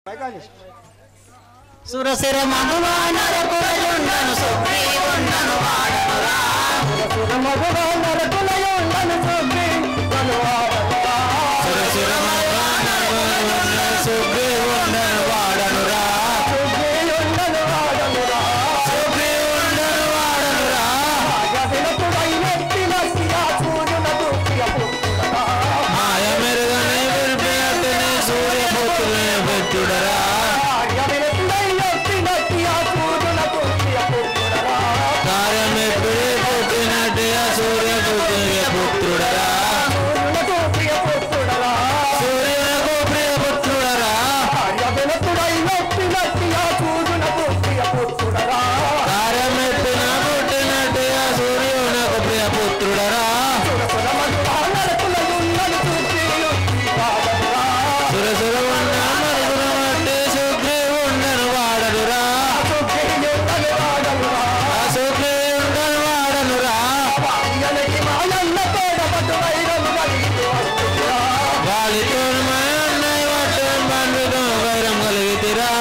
సురసిర మగువా నరకులయుండను సుగ్రీవుండను వాడనురా సురసిర మగువా నరకులయుండను సుగ్రీవుండను వాడనురా సుగ్రీవుండను వాడనురా మాయ మెరుగని విర్పియతిని సూర్యపుత్రుని పెట్టుడరా కార్యమెప్పుడే పుట్టినట్టు సూర్యపుత్రుని పుత్రుడరా సూర్యునకు ప్రియపుత్రుడరా కార్యమెప్పిన పుట్టినట్టు సూర్యునకు ప్రియపుత్రుడరా సురసుర ఉన్న మరుగున మట్టి సుగ్రీవుండను వాడనురా ఆ సుగ్రీవుండను వాడనురా వాలితో అన్నయ్య వట్టం బంధుతో వైరం కలిగితిరా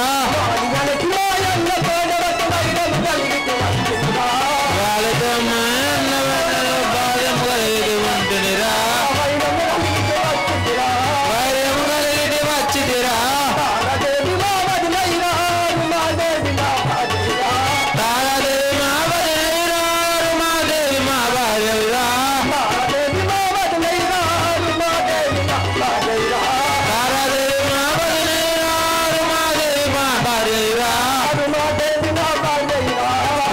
వాలితో అన్న వట్టలో బాల్యం కలిగి ఉంటునిరా వైరం కలిగి వచ్చితిరా తారాదేవి మా వదినైరా రుమాదేవి మా భార్యవిరా తారాదేవి మా వదినైరా రుమాదేవి మా భార్యవిరా రుమాదేవి మా భార్యవిరా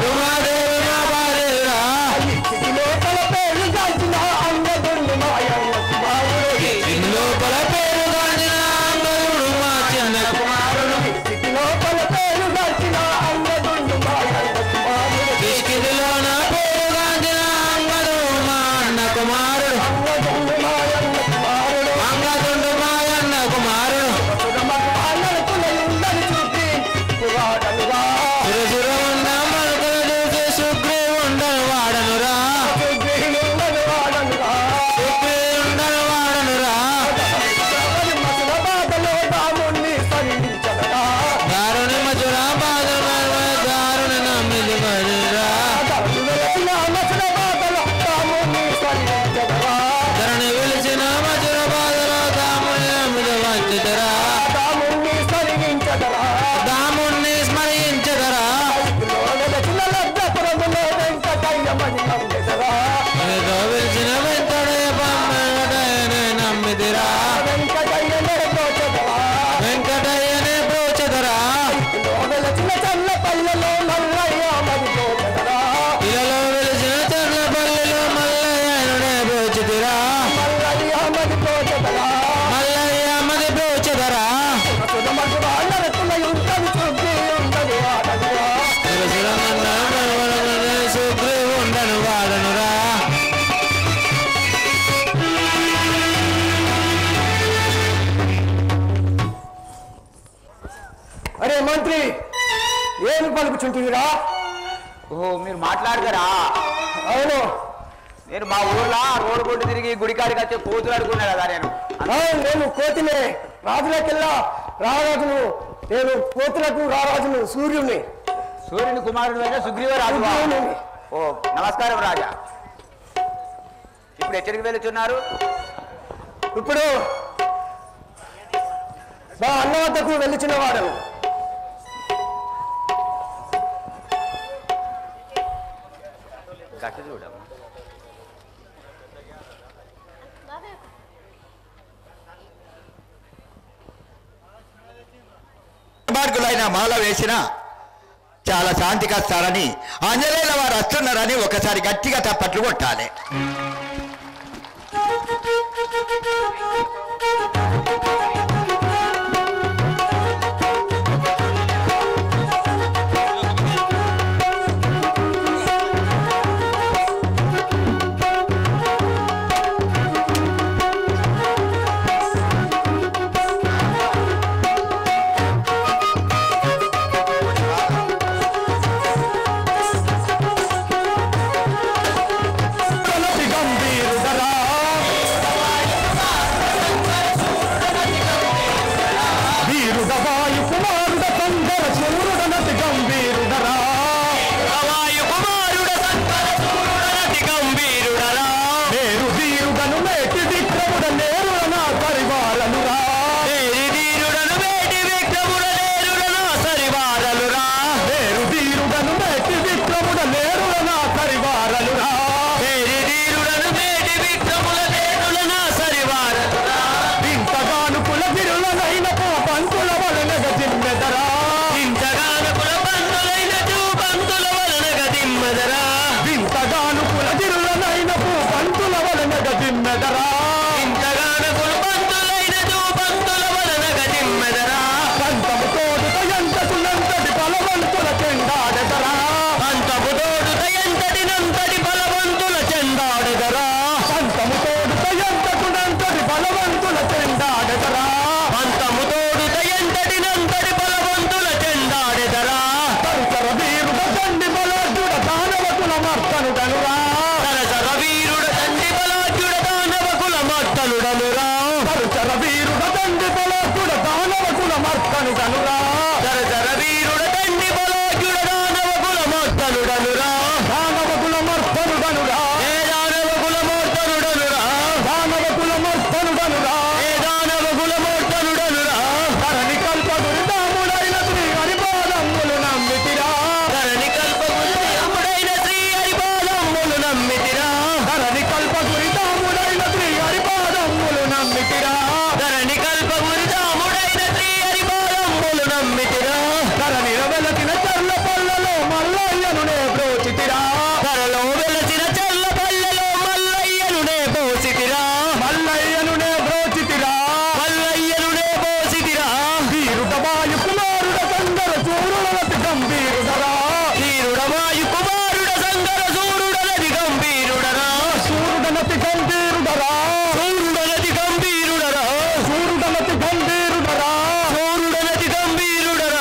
ఇందు లోపల పేరు గాంచిన అంగదుడు మా చిన్న కుమారుడు కిష్కిదిలోన పేరు గాంచిన అంగదుడు మా అన్న కుమారుడు అంగదుండు మా అన్న కుమారుడు సురసుర ఉన్న మనుకలు చూసి సుగ్రీవుండను వాడనురా సుగ్రీవుండను వాడనురా దారుని మధురా బాధ దారుని నమ్మిది మధురా ధరణి పిలిచిన మధుర బాధలో దాముని నమ్మిది వచ్చుదరా దాముణ్ణి స్మరించదరా ఏదో పిలిచిన వెంటనే పమ్మటనే నమ్మిదిరా వెంకటయ్యనే ప్రోచదరా ఇలలో వెలిసిన చర్లపల్లిలో మల్లయ్యనే ప్రోచిదిరా మల్లయ్య మది ప్రోచదరా సురసురమన్న మనవరమనే సుగ్రీవుండను వాడనురా అరే మంత్రి ఏమి పలుకుచుంటురా ఓహో మీరు మాట్లాడతారా అవును నేను మా ఊర్లో రోడ్డు కొట్టు తిరిగి గుడికాడికి వచ్చే కోతులు అడుగున్నా కదా నేను అవును నేను కోతినే రాజులకెల్లా రారాజును నేను కోతులకు రారాజును సూర్యుని సూర్యుని కుమారుడు అయిన సుగ్రీవ రాజు సూర్యుని. ఓ నమస్కారం రాజా ఇప్పుడు ఎక్కడికి వెళుతున్నారు ఇప్పుడు మా అన్న వద్దకు వెళ్ళిచిన వాడను గట్టు చూడమ్మా మార్గులైన మాల వేసిన చాలా శాంతి కష్టాలని ఆంజనేయుల వారు వస్తున్నారని ఒకసారి గట్టిగా తప్పట్లు కొట్టాలి గంభీరుడరా కనుకనురా జర జర వీరుడ దండి బలోజుడ దానవ కులమోత్తనుడనురా దానవ కులమర్తనుడనురా ఏ దానవ కులమోత్తనుడనురా దానవ కులమర్తనుడనురా ఏ దానవ కులమోత్తనుడనురా ధరణి కల్ప దురిదాముడైన శ్రీ హరిపాదములు నమ్మితిరా ధరణి కల్పముడైన శ్రీ హరిపాదమ్ములు నమ్మితిరా ధరణి కల్ప దురిదాముడైన శ్రీ హరిపాదములు నమ్మితిరా ధరణి కల్పమురిదాముడైన శ్రీ హరిపాదమ్ములు నమ్మితిరా ధరణి వెలసిన చర్ల పల్లలో మల్లయ్యను నే బ్రోచితిరా ధరలో వెలసిన చల్ల పల్లెలో మల్లయ్యనునే పోసితిరా మల్లయ్యను నే బ్రోచితిరా మల్లయ్యనునే పోసితిరా వీరుట వాయు కుమారుడ కందర చూరులతి గంభీరుడరా వీరుడమాయు కుమారుడ సంగర సూరుడనది గంభీరుడరా సూరుడనతి గంభీరుడరా సూరుడనది గంభీరుడరా సూరుడనతి గంభీరుడరా సూరుడనది గంభీరుడరా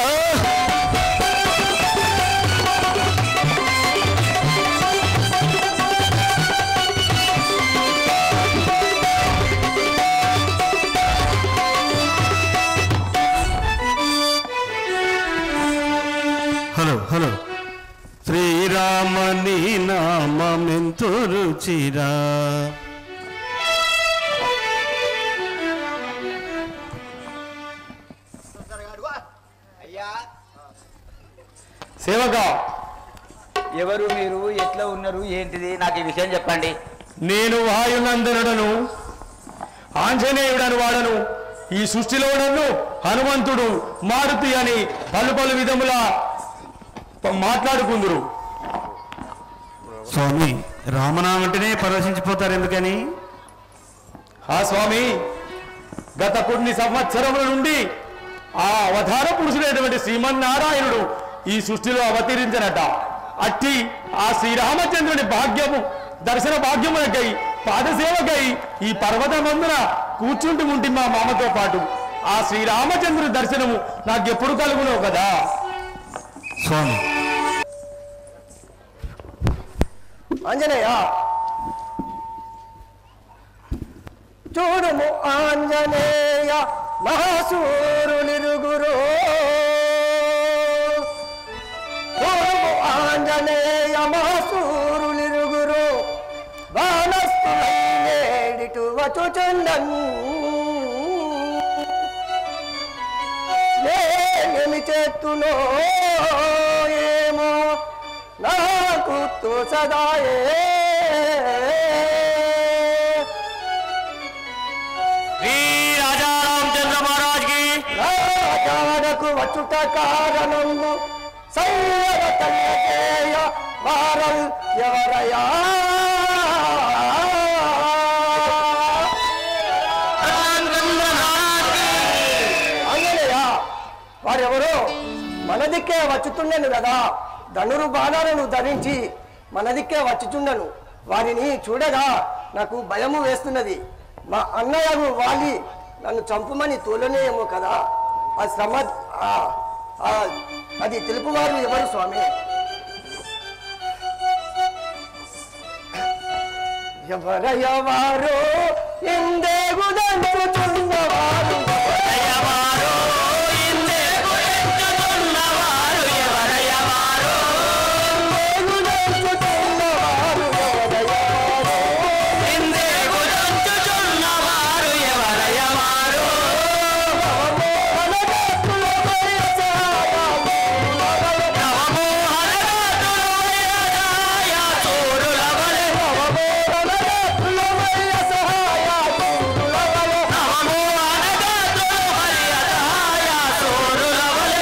హలో హలో శ్రీరామని నామెంతో రుచిరా సేవక ఎవరు మీరు ఎట్లా ఉన్నారు ఏంటిది నాకు ఈ విషయం చెప్పండి నేను వాయునందనుడను ఆంజనేయుడను వాడను ఈ సృష్టిలో నన్ను హనుమంతుడు మారుతి అని పలు పలు విధముల ప- మాట్లాడుకుందురు స్వామి రామనామంటేనే పరవశించిపోతారు ఎందుకని ఆ స్వామి గత కొన్ని సంవత్సరముల నుండి ఆ అవతార పురుషుడైనటువంటి శ్రీమన్నారాయణుడు ఈ సృష్టిలో అవతరించనట అట్టి ఆ శ్రీరామచంద్రుని భాగ్యము దర్శన భాగ్యములకై పాదసేవకై ఈ పర్వతమందున కూర్చుంటూ ఉంటి మా మామతో పాటు ఆ శ్రీరామచంద్రుని దర్శనము నాకు ఎప్పుడు కలుగునో కదా స్వామి ఆంజనేయ చూడుము ఆంజనేయ మహాసూరునిరుగురు చూడుము ఆంజనేయ మహాసూరునిరుగురు బాణస్తులైనేడిటు వచ్చుచుండన్ నేనేమి చేస్తునో ఏమో నాకు తోచదాయే శ్రీ రాజా రామచంద్ర మహారాజ్ కి రాజాడకు వచ్చుట కారణము సైవ తల్లికేయ వారల్ ఎవరయా అంజనేయ వారెవరో మన దిక్కే వచ్చుతుండను కదా ధనురు బాణాలను ధరించి మన దిక్కే వచ్చుచుండను వారిని చూడగా నాకు భయము వేస్తున్నది మా అన్నయ్యకు వాలి నన్ను చంపుమని తోలనేమో కదా ఆ శ్రమ ఆ- ఆ అది తెలుపువారు ఎవరు స్వామి ఎవరయ్యవారు ఇందేగుదండుచున్నవారు ఎవరయ్యవారో, ఇందేకు ఎత్తుతున్నవారు ఎవరయ్యవారో, ఇందేగుదండుచున్నవారు ఎవరయ్యవారు ఇందేకు దంచుచున్నవారు ఎవరయ్యవారో, నవమోహనగాతులు వైరదాయ చోరుల వలె, నవమోహనగాతులు వైరదాయ చోరుల వలె,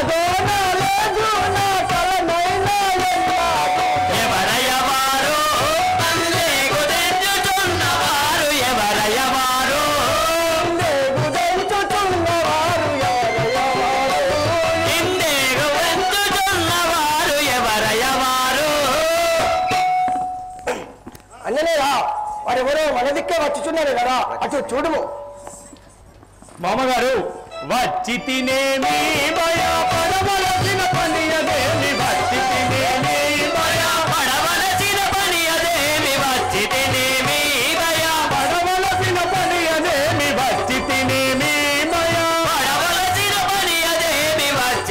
ఎవరయ్యవారో, ఇందేకు దంచుచున్నవారు ఎవరయ్యవారో, ఇందేకు వెంచుచున్నవారు ఎవరయ్యవారో, అన్ననేరా వారెవరో మన దిక్కే వచ్చుచున్నారు కదా అటు చూడుము మామగారు వచ్చి తినేమి భయపడవలసిన పని అదేమి వచ్చి తినేమి పడవలసిన పని అదేమి వచ్చి తినేమి భయ పడవలసిన పని అదేమి వచ్చి తినేమి భయ పడవలసిన పని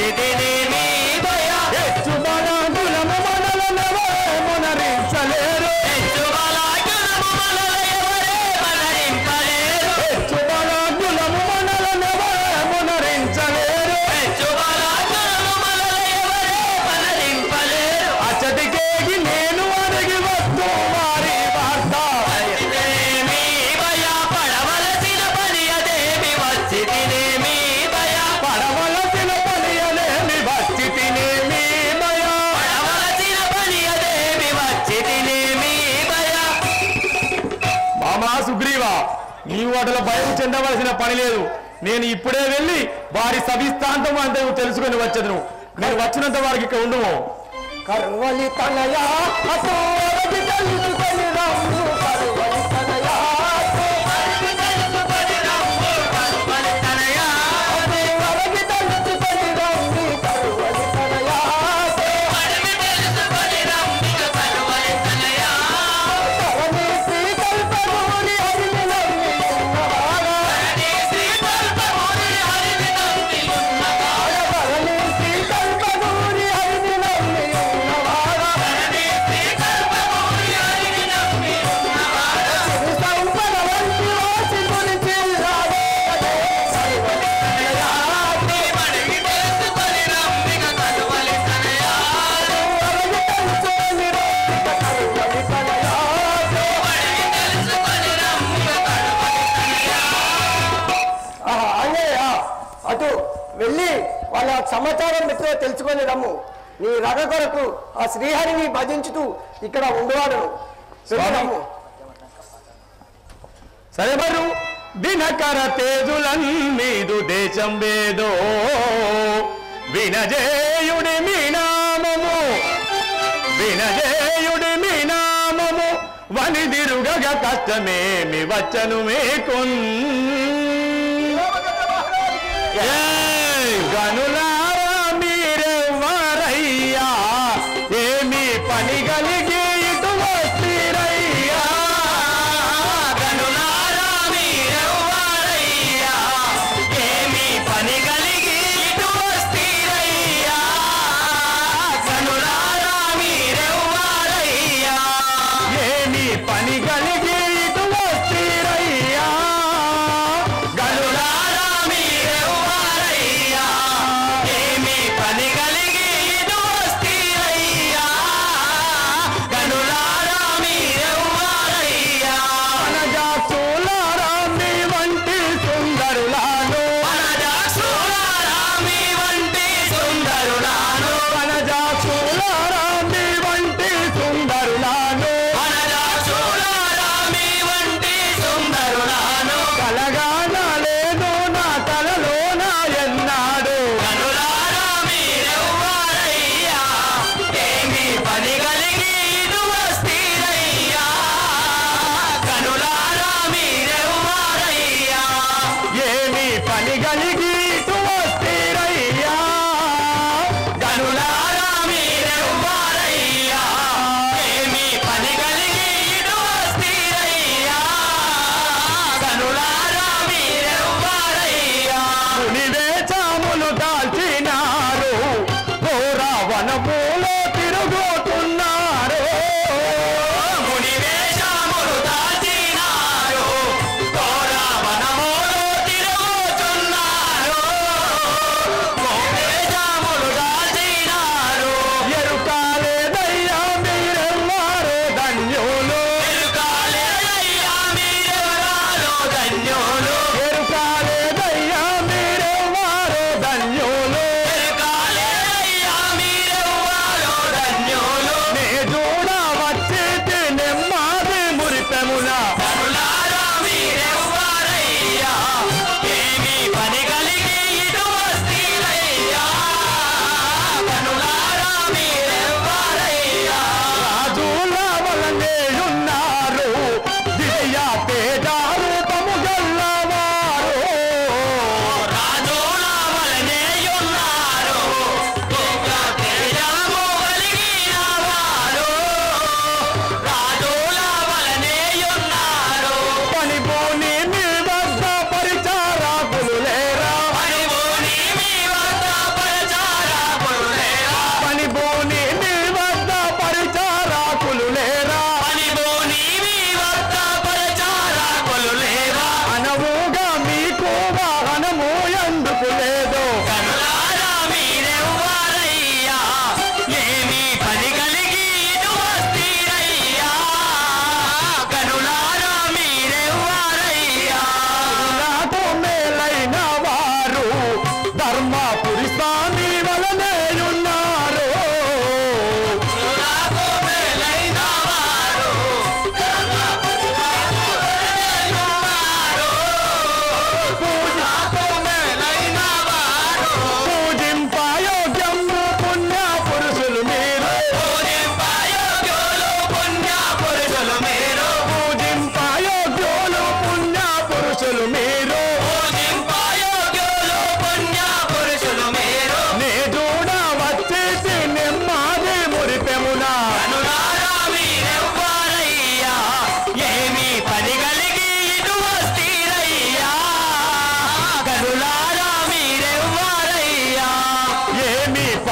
వచ్చితినేమి భయ హెచ్చు బలాగులము మనలనెవరే మునరించలేరు హెచ్చు బలాగులము మనల ఎవరే మనరింపలేరు హెచ్చు బలాగులము మనలనెవరే మునరించలేరు హెచ్చు బలాగులము మనల ఎవరే మనరింపలేరు అచ్చటికేగి నేను అడిగి వస్తూ వారి వార్త వచ్చితినేమి భయ పడవలసిన పని అదేమి వచ్చితినేమి భయ పడవలసిన పనియలేమి వచ్చి తినేమి భయ పడవలసిన పని అదేమి వచ్చితినేమి భయ మామా సుగ్రీవా నీవు వాటిలో భయం చెందవలసిన పని లేదు నేను ఇప్పుడే వెళ్ళి వారి సవిస్తాంతం అంతా తెలుసుకొని వచ్చేదను నేను వచ్చినంత వారికి ఇక్కడ ఉండము కరువలి తనయా అటు అరగి తెలుసుకొని రమ్ము కరువలి తనయా అటు అరగి తెలుసుకొని రమ్ము కరువలి తనయా అటు అరగి తెలుసుకొని రమ్ము కరువలి తనయా అటు అడవి తెలుసుకొని రమ్మిక కరువలి తనయా తరణి శ్రీకల్పమూరి హరిని నమ్మి ఉన్నవాడా నీ శ్రీకల్పముని హరిని నమ్మి ఉన్నవాడ తరణి శ్రీకల్పమూరి హరిని నమ్మి ఉన్నవాడా నీ శ్రీకల్పముని హరిని నమ్మి ఉన్నవాడ సిరి సంపద వంటి వాసి గురించి రాడే కరువలి తనయా నీ మడిగి తెలుసుకొని రమ్మిక కరువలి తనయా అరగి తెలుసుకొని రమ్మిక కరువలి తనయా మడిగి తెలుసుకొని రమ్మిక కరువలి తనయా ఆహా, ఆంజనేయ అటు వెళ్ళి వాళ్ళ సమాచారం ఎట్లో తెలుసుకొని రమ్ము నీ రగ కొరకు ఆ శ్రీహరిని భజించుతూ ఇక్కడ ఉండవాడను వెళ్ళి రమ్ము సరే మరు దినకర తేజులన్నీదు దేశం వేదో వినజేయుడి మీ నామము వినజేయుడి మీ నామము వనిదిరుగగ కష్టమేమి వచ్చను మేకున్ ఏయ్, గనులారా మీరెవ్వరయ్యా ఏమి పని కలిగి ఇటు వస్తీరయ్యా కనులారా మీరెవ్వరయ్యా ఏమి పని కలిగి ఇటు వస్తీరయ్యా కనులారా మీరెవ్వరయ్యా ఏమి పని కలిగి ఇటు వస్తీరయ్యా కనులారా మీరెవ్వరయ్యా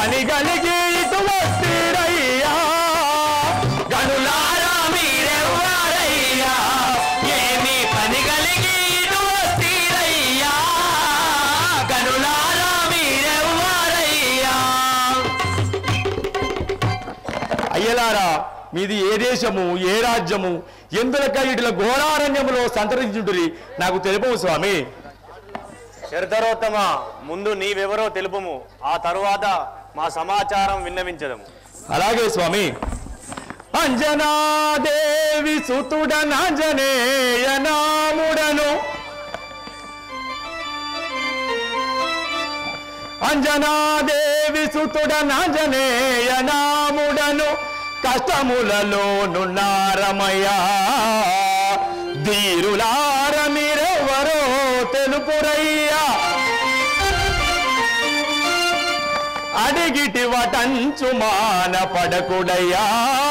పని కలిగి ఇటు వస్తీరయ్యా గనులారా మీరెవ్వారయ్యా ఏమి పని కలిగి ఇటు వస్తీరయ్యా గనులారా మీరెవ్వారయ్యా అయ్యలారా మీది ఏ దేశము ఏ రాజ్యము ఎందులక ఇటుల ఘోరారణ్యములో సంతరించుంటురి నాకు తెలుపము స్వామి శరధరోత్తమ ముందు నీవెవరో తెలుపుము ఆ తరువాత మా సమాచారం విన్నవించదము అలాగే స్వామి అంజనాదేవి సుతుడనంజనేయ నాముడను అంజనాదేవి సుతుడనంజనేయ నాముడను కష్టములలో నున్నారమయ్యా ధీరులార మీరెవరో తెలుపురయ్యా అడిగిటి వటంచు మాన పడకుడయ్యా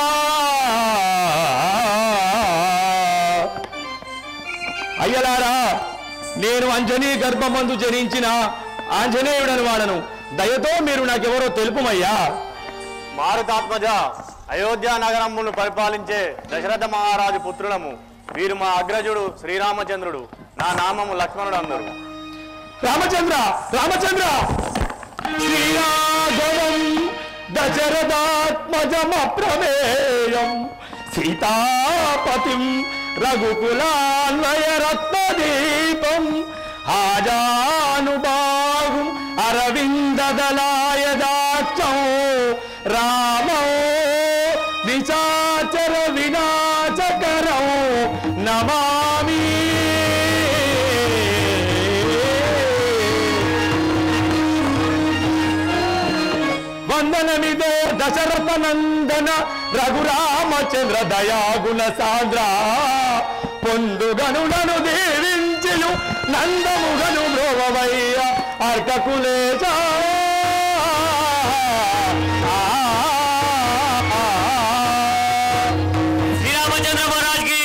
అయ్యలారా నేను అంజనీ గర్భమందు జనించిన ఆంజనేయుడని వాడను దయతో మీరు నాకెవరో తెలుపుమయ్యా మారుతాత్మజ అయోధ్య నగరమును పరిపాలించే దశరథ మహారాజు పుత్రులము వీరు మా అగ్రజుడు శ్రీరామచంద్రుడు నా నామము లక్ష్మణుడు అందరు రామచంద్ర రామచంద్ర శ్రీరాఘవం దశరథాత్మజమప్రమేయం సీతాపతిం రఘుకులాన్వయ రత్నదీపం ఆజానుబాహుం అరవిందదలాయదాక్షం రామో నిశాచర వినాశకరం నమామి వందనమిదో దశరథ నందన రఘురామచంద్ర దయాగుణ సాంద్ర పొందుగనులను దీవించియు నందముగను బ్రోవయ్య అర్కకులేశ శ్రీరామచంద్ర మహారాజ్కి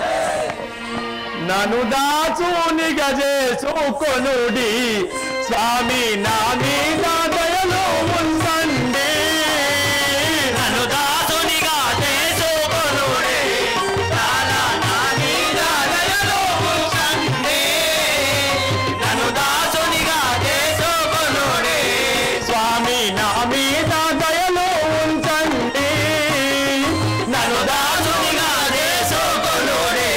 నను దాచుని గజేసుకొనుడి స్వామి నా మీద దయలో ఉందండి నన్ను దాసునిగా చేసుకొనుడి చాలా నా మీద దయలో ఉంచండి నన్ను దాసునిగా చేసుకొనుడి స్వామి నా మీద దయలో ఉంచండి నన్ను దాసునిగా చేసుకొనుడి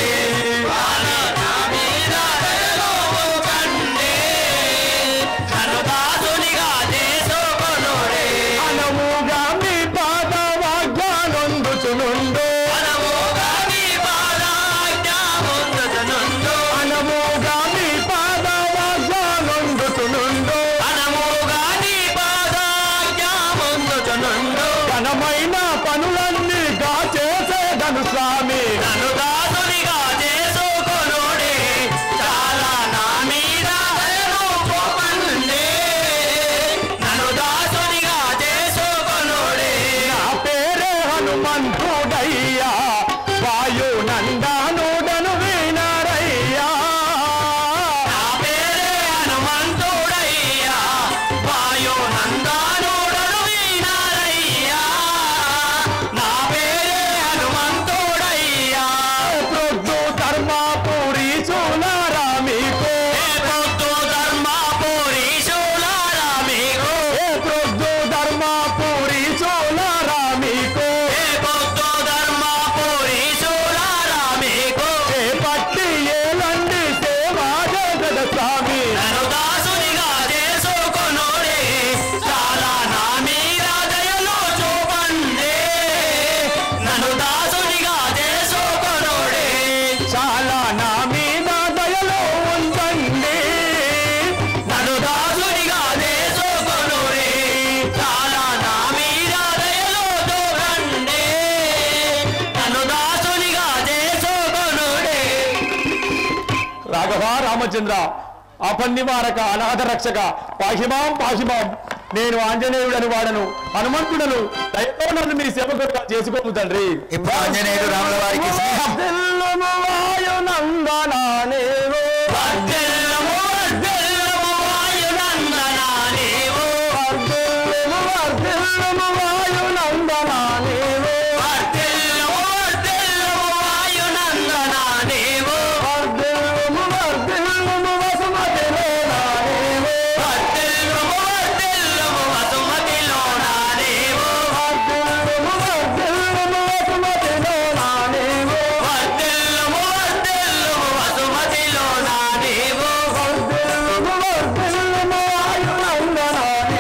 అనముగా మీ పాద వాగ్దానొందుచునుండు అనముగా మీ పాద వాగ్దానొందుచునుండు ఘనమైన పనులన్నీ గా చేసేదను స్వామి నన్ను దాసునిగా చేసుకోనుడి చాలా నా మీద దయను కోపండి నన్ను దాసునిగా చేసుకోనుడి నా పేరే హనుమంతుడయ్యా వాయు నందానుడను వినరయ్యా నా పేరే హనుమంతుడయ్యా వాయు నందానుడను వినరయ్యా నా పేరే హనుమంతుడయ్యా ప్రొద్దు ధర్మపురి చూలారా మీకు ప్రొద్దు ధర్మపురి చూలారా మీకు ప్రొద్దు ధర్మపురి చూలారా మీకు ప్రొద్దు ధర్మపురి చూలారా మీకు పట్టి ఏలండి సేవా జగద స్వామి నన్ను దాసునిగా చేసుకొనుడి చాలా నా మీద దయలో చూపండి నన్ను దాసునిగా చేసుకొనుడి చాలా నా మీద దయలో ఉంచండి నన్ను దాసునిగా చేసుకొనుడి చాలా నా మీద దయలో చూపండి నన్ను దాసునిగా చేసుకొనుడి రాఘవ రామచంద్ర అపన్నివారక అనాథ రక్షక పాహిమాం పాహిమాం నేను ఆంజనేయుడని వాడను హనుమంతుడను దయతో నన్ను మీ సేవకుడుగా చేసుకోము తండ్రి ఇప్పుడు ఆంజనేయుడు రాముల వారికి స్నేహం వర్ధిల్లుము వాయునందనానేవో. వర్ధిల్లుము, వర్ధిల్లుము వాయునందనానేవో. వర్ధిల్లుము వర్ధిల్లుము వర్ధిల్లుము వాయునందన నీవు వర్ధిల్లుము వర్ధిల్లుము వసుమతిలోన నీవు వర్ధిల్లుము వర్ధిల్లుము వసుమతిలోన నీవు వర్ధిల్లుము వర్ధిల్లుము వాయునందన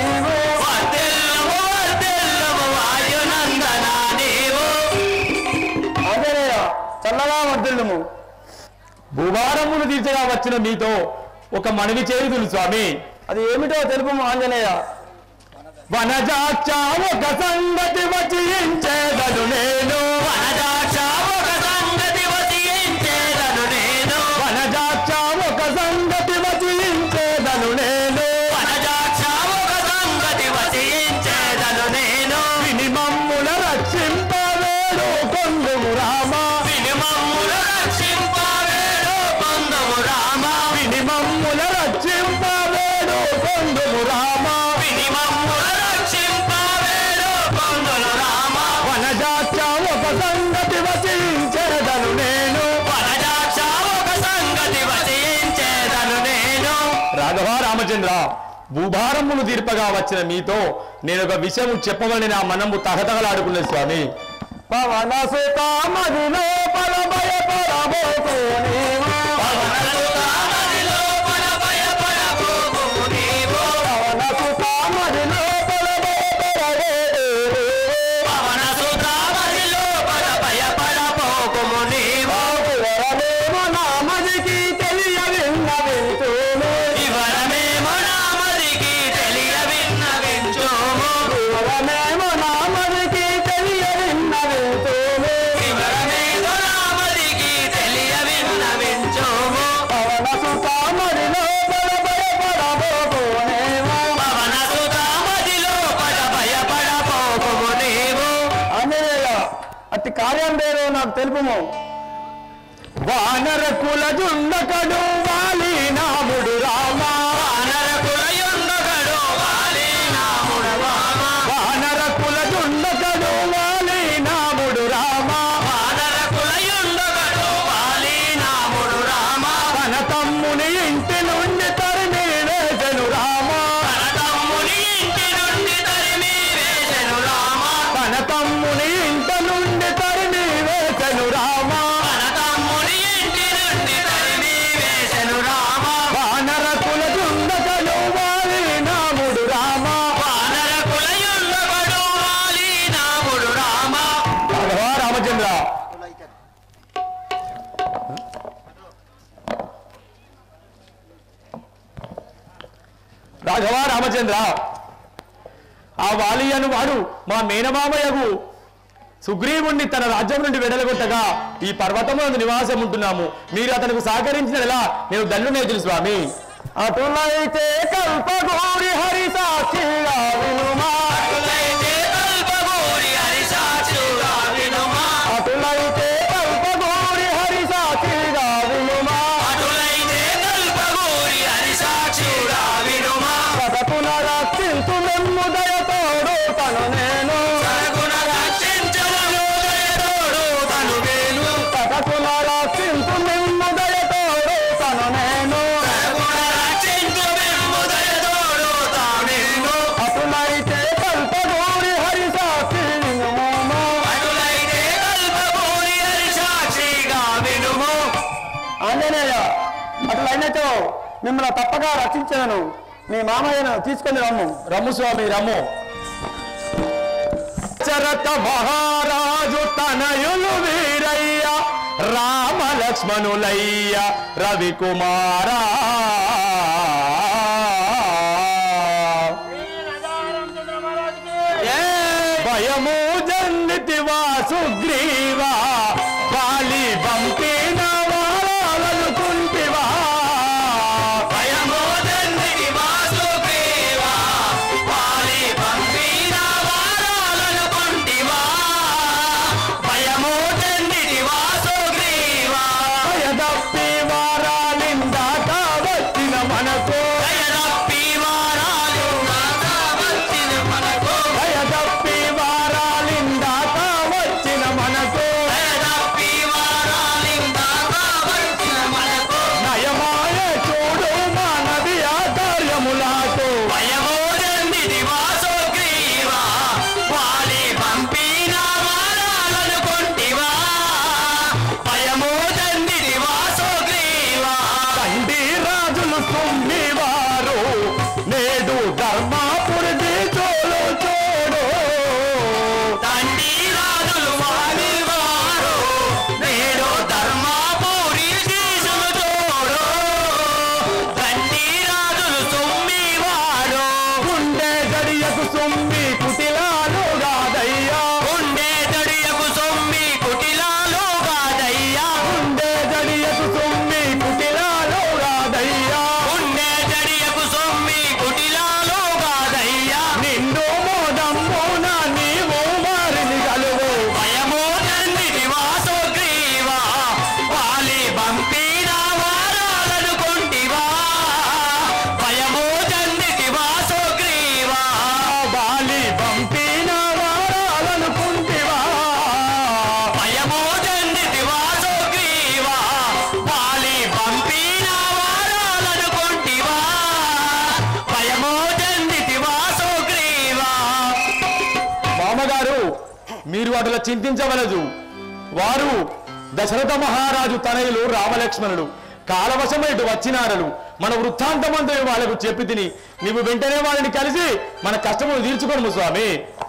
నీవు ఆంజనేయ చల్లగా వర్ధిల్లుము భూభారమును తీర్చగా వచ్చిన మీతో ఒక మనవి చేయుదును స్వామి అది ఏమిటో తెలుపు ఆంజనేయ వనజాక్ష ఒక సంగతి వచించేదను నేను వనజాక్ష ఒక సంగతి వచించేదను నేను విని మమ్ముల రక్షింపవేడు కొందుము రామా విని మమ్ముల రక్షింపవేడు వనజాక్ష ఒక సంగతి వచించేదను నేను రాఘవ రామచంద్ర భూభారమును తీర్పగా వచ్చిన మీతో నేను ఒక విషయం చెప్పవలని నా మనము తహతగలాడుకున్నది స్వామి పవన సుతామదిలో పల భయపడబోకు నీవు పవన సుతామదిలో పల భయపడబోకు వివరమేమో నామదికి తెలియ విన్న వింటూనే వివరమేమో నామదికి తెలియ విన్న వింటూనే పవన సుతామదిలో పల భయపడబోకు నీవు ఆంజనేయ అతి కార్యం పేరు నాకు తెలుపుము వానర కుల జుండకడు వాలి నాముడు రామా వానర కుల జుండకడు వాలి నాముడు రామా తన తమ్ముని ఇంటి నుండి తరిమి వేసెను రామా తన తమ్ముని ఇంటి నుండి తరిమి వేసెను రామా వానర కుల జుండకడు వాలి నాముడు రామా రాఘవ రామచంద్ర రాఘవ రామచంద్ర ఆ వాలి అను వాడు మా మేనమామయ్యకు సుగ్రీవుణ్ణి తన రాజ్యం నుండి వెడలగొట్టగా ఈ పర్వతమునందు నివాసం ఉంటున్నాము మీరు అతనికి సహకరించిన ఎలా నేను దండునేతులు స్వామి అటులైతే కల్పగోరి హరి సాక్షిగా వినుమా అటులైతే కల్పగోరి హరి సాక్షిగా వినుమా కథకున రక్షించు మెమ్ము దయతోడు తను నేను కథకున రక్షించు మెమ్ము దయతోడు తను నేను అటులైతే కల్పగోరి హరి సాక్షి వినుము ఆంజనేయ అట్లయినచో మిమ్మల్ని తప్పక రక్షించాను మీ మామయ్యను తీసుకొని రమ్ము రమ్ము స్వామి రమ్ము చరత మహారాజు తనయులు వీరయ్య రామ లక్ష్మణులయ్య రవికుమారా భయము జన్నితివా సుగ్రీవా వాలి పంపిన వారాలనుకుంటివా భయము జన్నితివా సుగ్రీవా వాలి పంపిన వారాలనుకుంటివా భయము జన్నితివా సుగ్రీవా భయదప్పి వారాలిందాక వచ్చిన మనకు భయదప్పి వారాలిందాక వచ్చిన మనకు మీరు అటులా చింతించవలదు వారు దశరథ మహారాజు తనయులు రామలక్ష్మణుడు కాలవశం ఇటు వచ్చినారలు మన వృత్తాంతమంతా వాళ్ళకు చెప్పి తిని నీవు వెంటనే వారిని కలిసి మన కష్టములు తీర్చుకోను స్వామి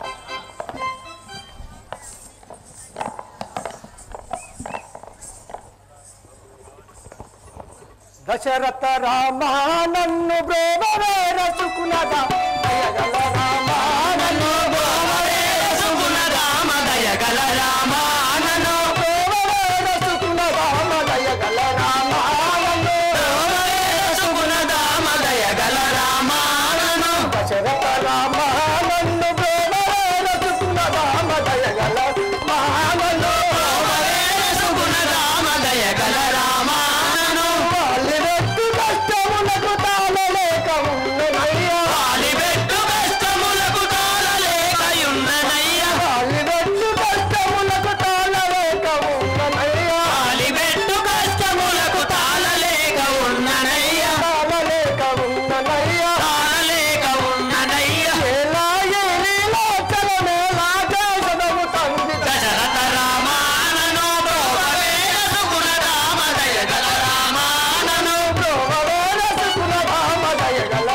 దశరథ రామ నన్ను బ్రోవరే రసుకునదా దయగల రామ నన్ను బ్రోవరే రసుకునదా దయగల రామ నన్ను బ్రోవరే రసుకునదా దయగల రామ నన్ను బ్రోవరే రసుకునదా దయగల రామ నన్ను దశరథ రామ నన్ను బ్రోవరే రసుకునదా దయగల రామ నన్ను బ్రోవరే రసుకునదా దయగల రామ నన్ను వాలిబెట్టు కష్టములకు తాళలేక ఉన్ననయ్యా వాలిబెట్టు కష్టములకు తాళలేక ఉన్ననయ్యా వాలిబెట్టు కష్టములకు తాళలేక ఉన్ననయ్యా వాలిబెట్టు కష్టములకు తాళలేక ఉన్ననయ్యా తాళలేక ఉన్ననయ్యా తాళలేక ఉన్ననయ్యా ఎలా ఏలీలా చలమేలా చేసదము తండ్రి దశరథ రామానను బ్రోవవేల సుగుణ రామ దయగల రామానను బ్రోవవేల సుగుణ రామ దయగల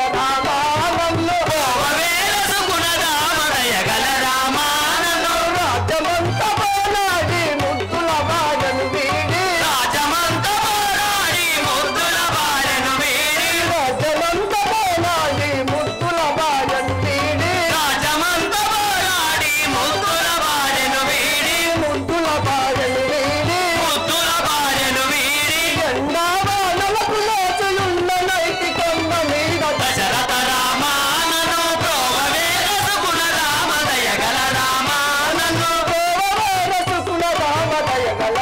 రామానను బ్రోవవేల సుగుణ రామ దయగల రామానను రాజమంత పోరాడి ముద్దుల బాయను వీడి రాజమంత పోరాడి ముద్దుల బాయను వీడి రాజమంత పోరాడి ముద్దుల బాయను వీడి రాజమంత పోరాడి ముద్దుల బాయను వీడి ముద్దుల బాయను వీడి ముద్దుల బాయను వీడి ఎండావానలకు లేచియున్న నైతి కొమ్మ మీద దశరథ రామానను ప్రోవవేల సుగుణ రామ దయగల రామానను ప్రోవవేల సుగుణ రామ దయగల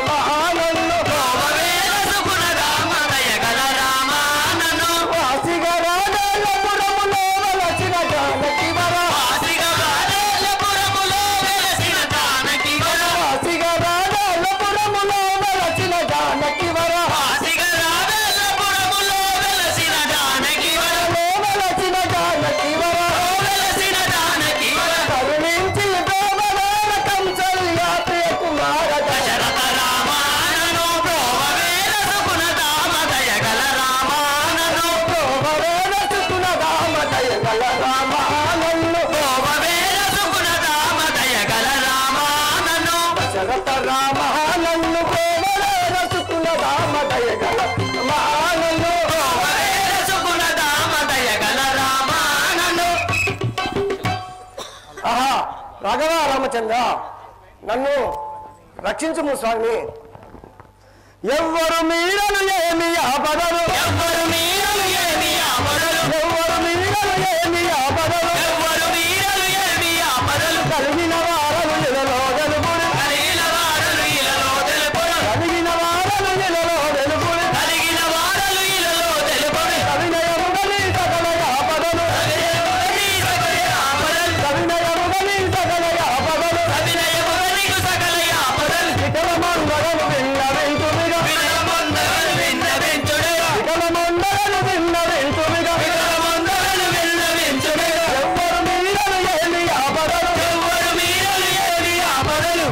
రామానను ప్రోవవేల సుగుణ రామ దయగల రామానను వాసిగా రాజేలపురములో వలసిన జానకి వర వాసిగా రాజేలపురములో వెలసిన జానకి వర వాసిగా రాజేలపురములో వెలసిన జానకి వర వాసిగా రాజేలపురములో వెలసిన జానకి వర వెలసిన జానకి వర వెలసిన జానకి వర కరుణించి గోవవేల కంచల్యా ప్రియ కుమార దశరథ రామానను ప్రోవవేల సుగుణ రామ దయగల రామానను ప్రోవవేల సుగుణ రామ దయగల రామానను ప్రోవవేల సుగుణ రామ దయగల రామానను దశరథ రామానను ప్రోవవేల సుగుణ రామ దయగల రామానను ప్రోవవేల సుగుణ రామ దయగల రామానను ఆహా రాఘవ రామచంద్ర నన్ను రక్షించుము స్వామి ఎవ్వరు మీరలు ఏమి ఆపదలు ఎవ్వరు మీరలు ఏమి ఆపదలు ఎవ్వరు మీరలు ఏమి ఆపదలు ఎవ్వరు మీరలు ఏమి ఆపదలు కలిగిన వారలు ఇలలో తెలుపుడు కలిగిన వారలు ఇలలో తెలుపుడు కలిగిన వారలు ఇలలో తెలుపుడు కలిగిన వారలు ఇలలో తెలుపుడు కవినయముగని సకల ఆపదలు కవినయముగని సకల ఆపదలు కవినయముగని సకల ఆపదలు కవినయముగని సకల ఆపదలు వికల మంగళము విన్న వెంటుమిగా వికల మంగళము విన్న వెంటుమిగా వికల మంగళము విన్న వెంటుమిగా వికల మంగళము విన్న వెంటుమిగా ఎవ్వరు మీరలు ఏమి ఆపదలు ఎవ్వరు మీరలు ఏమి ఆపదలు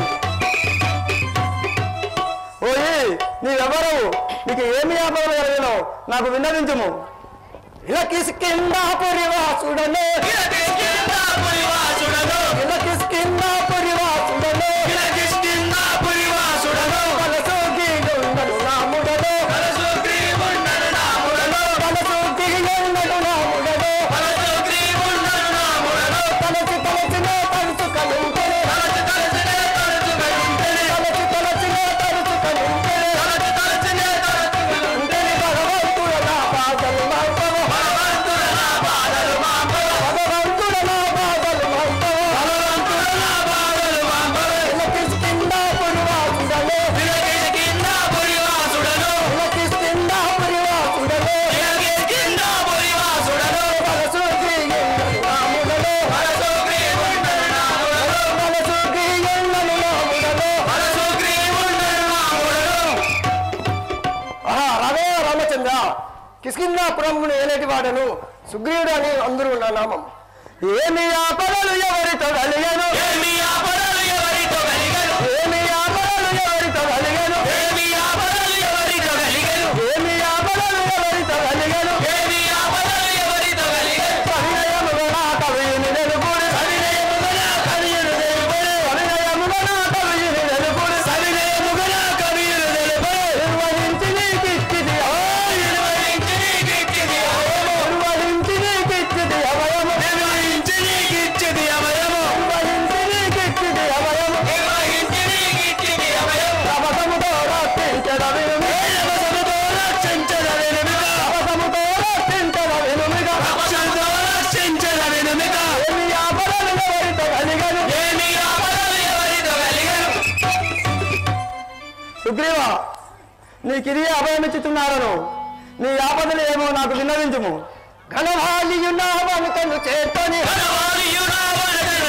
ఓయ్ నీవెవరు నీకు ఏమి ఆపదలు కలిగినో నాకు విన్నవించము ఇలా కిస్కింద పురివాసుడనే ఇలా కిస్కింద పురివాసుడను ఇలా కిస్కింద పురివాసుడను ఇలా కిస్కింద పురివాసుడను కలసోకి ఉండడు నాముడను కలసోకి ఉండడు నాముడను కలసోకి ఉండడు నాముడను కలసోకి ఉండడు నాముడను తలచి తలచినే తలుచు కలుంటనే తలచి తలచినే తలుచు కలుంటనే తలచి తలచినే తలుచు కలుంటనే తలచి తలచినే తలుచు కలుంటనే భగవంతుడ నా బాధలు మాపవ భగవంతుడ నా బాధలు మాపవ భగవంతుడ నా బాధలు మాపవ భగవంతుడ నా బాధలు మాపవ ఇలకిస్కింద పురివాసుడను ఇలకిస్కింద పురివాసుడను ఇలకిస్కింద పురివాసుడను ఇలకిస్కింద పురివాసుడను మనసుకి ఎండలు నాముడను మనసుకి ఎండలు నాముడను మనసుకి ఎండలు నాముడను మనసుకి ఎండలు నాముడను ఆహా రావే రామచంద్ర కిష్కిందాపురమును ఏలేటి వాడను సుగ్రీవుడు అని అందరూ నా నామం ఏమి ఆపదలు ఎవరితో కలిగను ఏమి ఆపదలు ఎవరి సుగ్రీవ నీకు ఇది అభయం ఇచ్చుతున్నారను నీ ఆపదలు ఏమో నాకు విన్నవించుము ఘనవాలియున్నావనికను చేతని ఘనవాలియున్నావనికను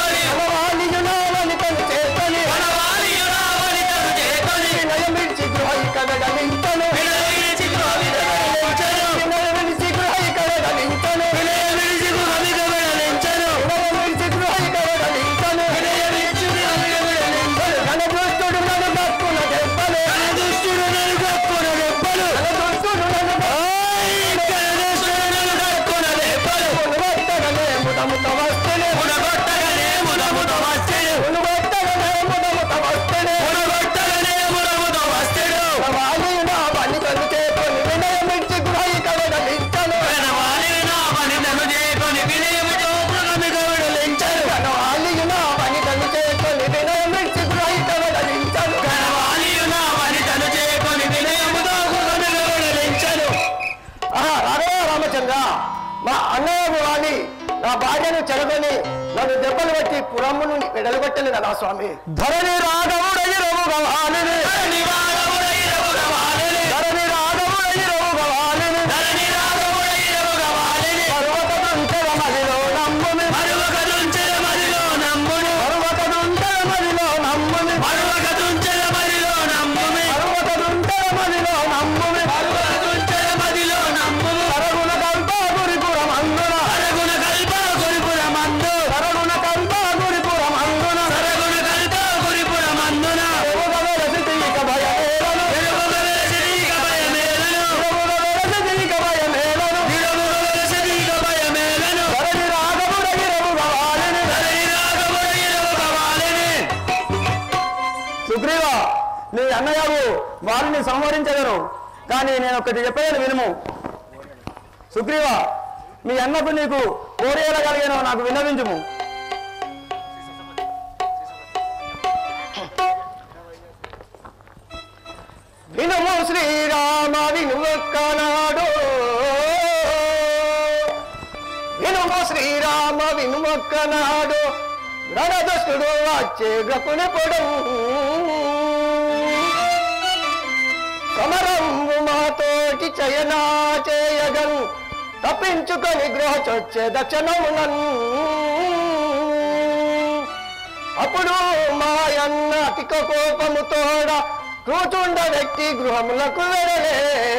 చేతని వినయమిడిచి గృహైకన గణించను వినయమిడిచి గృహైకన గణించను వినయమిడిచి గృహైకన గణించను ఘనదుష్టుడు నన్ను గక్కున దెబ్బలు ఘనదుష్టుడు నన్ను గక్కున దెబ్బలు ఘనదుష్టుడు నన్ను గక్కున దెబ్బలు మునగొట్టగలే ముదముత వస్తెనే మునగొట్టగలే ముదముత వస్తెనే మునగొట్టగలే ముదముత వస్తెనే మునగొట్టగలే ముదముత వస్తెను వాలిన పని కను చేకొని వినయమిచ్చి గృహైకన గణించను వాలిన పని కను చేకొని వినయమిచ్చి గృహమిగవిడలించను వాలిన పని కను చేకొని వినయమిచ్చి గృహైకన గణించను వాలిన పని కను చేకొని వినయముతో గృహమిగవిడలించను ఆహా, రాఘవ రామచంద్ర మా అన్నయ్య వాణి నా భార్యను చెరగొని నన్ను దెబ్బలు పెట్టి పురమ్ము నుండి వెడలగొట్టను కదా స్వామి ధరణి రాఘవుడై రఘుగవాలిని ధరణి రాఘవుడై రఘుగవాలిని. ధరణి రాఘవుడై రఘుగవాలిని ధరణి రాఘవుడై రఘుగవాలిని. పర్వతదుంచెల మదిలో నమ్ముని మరువకదుంచెల మదిలో నమ్మును. పర్వతదుంచెల మదిలో నమ్ముని మరువకదుంచెల మదిలో నమ్ముమి. పర్వతదుంచెల మదిలో నమ్ముని మరువకదుంచెల మదిలో నమ్ముము. సరగుణ కల్ప గురిపురం అందున సరగుణ కల్ప గురిపురమందు. సరగుణ కల్ప గురిపురం అందున సరగుణ కల్ప గురిపురమందున. వెలుగవెలసితీక భయమేలను వెలుగుగవెలసినీక భయమేలను. వెలుగవెలసితీక భయమేలను వెలుగుగవెలసినీక భయమేలను. ధరణి రాఘవుడై రఘుగవాలిని ధరణి రాఘవుడై రఘుగవాలిని. సుగ్రీవ నీ అన్నయ్యకు వారిని సంహరించగను కానీ నేను ఒకటి చెప్పేది వినుము సుగ్రీవ మీ అన్నకు నీకు కోరేయగలిగానో నాకు విన్నవించుము వినుము శ్రీరామ వినుమొక్కనాడు వినుము శ్రీరామ వినుమొక్కనాడు రణదస్తుడు వచ్చే గ్రకుని పొడు సమరంబు మాతోటి చయనా చేయగన్ తప్పించుకొని గృహచొచ్చే దక్షిణమునన్ అప్పుడు మాయన్న అతిక కోపము తోడ కూచుండ వ్యక్తి గృహములకు వెడలే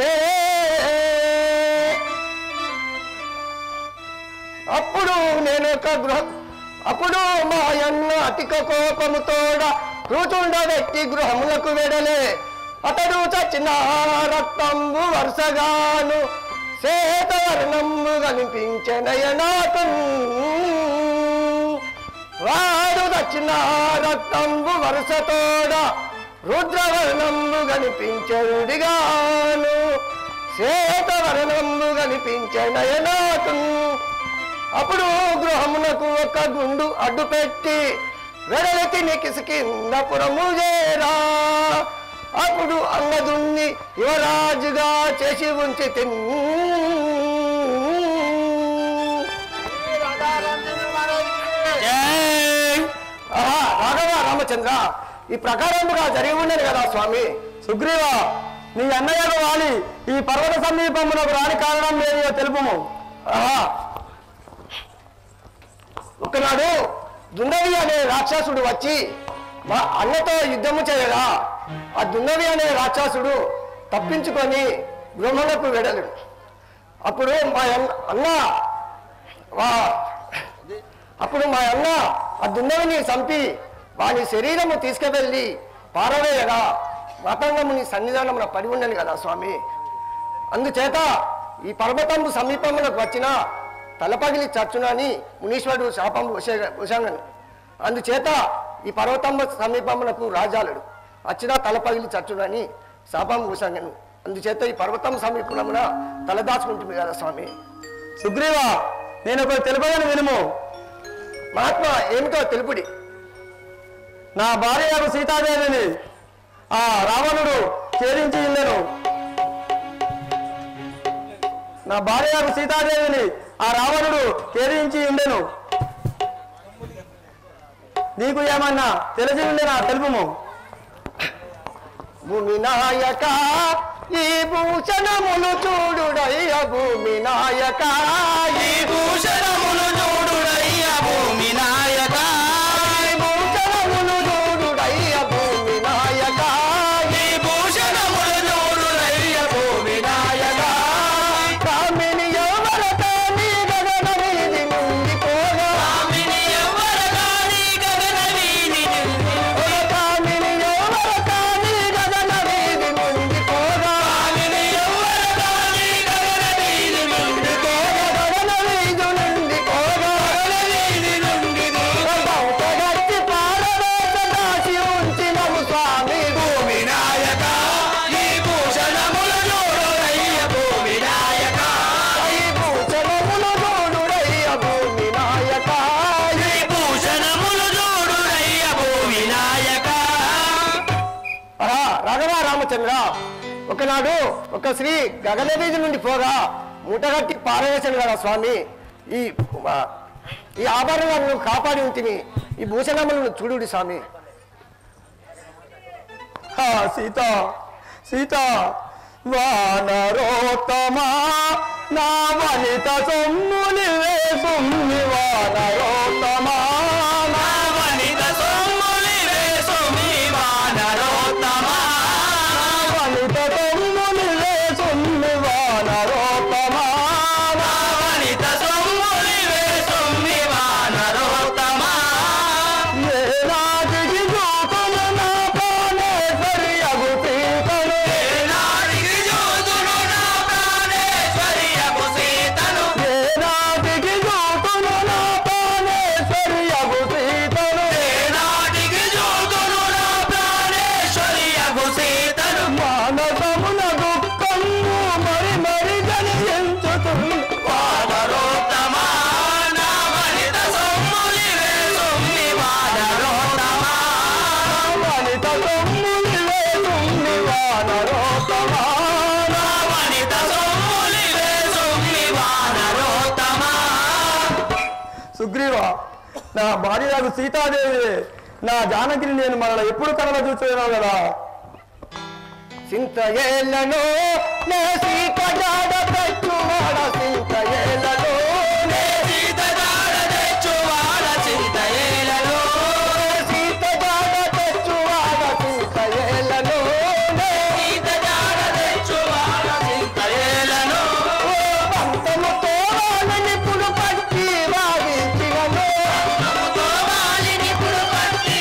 అప్పుడు నేను ఒక గృహ అప్పుడు మాయన్న అతిక కోపము తోడ కూచుండ వ్యక్తి గృహములకు వెడలే అతడు చచ్చిన రక్తంబు వరుసగాను శ్వేతవర్ణంబు కనిపించనయనాకు వాడు దక్షిణ రక్తంబు వరుసతోడ రుద్రవర్ణంబు కనిపించరుడిగాను శ్వేతవర్ణంబు కనిపించే నయనాకు అప్పుడు గృహమునకు ఒక గుండు అడ్డు పెట్టి వెడలకి కింద పురము చేరా అప్పుడు అంగదుణ్ణి యువరాజుగా చేసి ఉంచి తిన్ ఆహా, రాఘవ రామచంద్ర ఈ ప్రకారముగా జరిగి ఉండేది కదా స్వామి సుగ్రీవ నీ అన్నయ్యకు వాలి ఈ పర్వత సమీపమునకు రాని కారణం లేదో తెలుపుము ఆహా. ఒకనాడు దుండవి అనే రాక్షసుడు వచ్చి మా అన్నతో యుద్ధము చేయగా ఆ దుండవి అనే రాక్షసుడు తప్పించుకొని బ్రహ్మణకు వెడలు అప్పుడు మా అన్న- అన్న వా- అప్పుడు మా అన్న ఆ దుండవిని చంపి వాని శరీరము తీసుకువెళ్ళి పారవేయగా మతంగముని సన్నిధానమున పడి ఉండను కదా స్వామి అందుచేత ఈ పర్వతము సమీపమునకు వచ్చిన తలపగిలి చచ్చునని మునీశ్వరుడు శాపం ఉషంగను అందుచేత ఈ పర్వతము సమీపమునకు రాజాలుడు వచ్చిన తలపగిలి చచ్చునని శాపం ఉషంగను అందుచేత ఈ పర్వతం సమీపమున తలదాచుకుంటుంది కదా స్వామి సుగ్రీవ నేను ఒకటి తెలుపదని వినుము మహాత్మా ఏమిటో తెలుపుడి నా భార్యకు సీతాదేవిని ఆ రావణుడు ఛేదించి ఇల్లెను నా భార్యకు సీతాదేవిని ఆ రావణుడు ఛేదించి ఉండెను నీకు ఏమన్నా తెలిసి ఉండేనా తెలుపుము భూమి నాయక ఈ భూషణములు చూడుడయ్య భూమి నాయక ఈ భూషణములు చూడుడయ్య భూమి నాయక భూషణములు చూడుడయ్య భూమి నాయక ఈ భూషణములు చూడుడయ్య భూమి నాయక కామిని ఎవరతో నీ గగన వీధి నుండి పోగా కామిని ఎవ్వరగాని గగన వీధి ఓ కామిని ఎవరతో నీ గగన వీధి నుండి పోగా కామిని ఎవ్వరగాని గగన వీధి నుండి పోగా గగన వీధి నుండి పోగా వీధి నుండి బౌద్ధగట్టి పారవేట దాచి ఉంచినము స్వామి భూమి వినాయక ఈ భూషణములు చూడుడయ్య భూమి నాయక ఈ భూషణములు చూడుడయ్య భూమి నాయక ఈ భూషణములు చూడుడయ్య భూమి నాయక ఆ, రాఘవ రామచంద్ర ఒకనాడు ఒక స్త్రీ గగన వీధి నుండి పోగా మూటగట్టి పారవేశాను కదా స్వామి ఈ ఆ, ఈ ఆభరణాలను కాపాడి ఉంటుంది ఈ భూషణములను చూడుడి స్వామి హా, సీత సీత వానరోత్తమా నా వనిత సొమ్ముని వేసుమ్మి వానరోత్తమా నా వనిత సొమ్ములి వేసుమి వానరోత్తమా వనిత సొమ్ముని వేసుమ్మి వానరోత్తమా నా వనిత సొమ్ములి వేసుమి వానరోత్తమా ఏ నాటికి చూతులు నా ప్రాణేశ్వరి అగు సీతను ఏనాటికి చూతును నా ప్రాణేశ్వరి అగు సీతను ఏ నాటికి చూతులు నా ప్రాణేశ్వరి అగు సీతను ఏనాటికి చూతును నా ప్రాణేశ్వరి అగు సీతను మానసమున దుఃఖము మరి మరి జనించుతుంది వానరోత్తమా నా వనిత సొమ్ములి వేసుమి వానరోత్తమా వనిత సొమ్ముని వేసుంది వానరోత్తమా నా వనిత సొమ్ములి వేసుమి వానరోత్తమా సుగ్రీవ నా భార్య నాకు సీతాదేవి నా జానకిని నేను మనలో ఎప్పుడు కళలో చూస్తున్నావు కదా సింత ఏళ్ళను నే సీత జాడ పెట్టువాడ సింత ఏళ్ళను నే సీత జాడ తెచ్చువాడ చింత ఏలలో సీత జాడ పెట్టువాడ సింత ఏళ్ళను నే సీత జాడ తెచ్చువాడ చింత ఏలలో పంతముతో నిపుడు పట్టి వాగించినను తోమాలినిపుడు పట్టి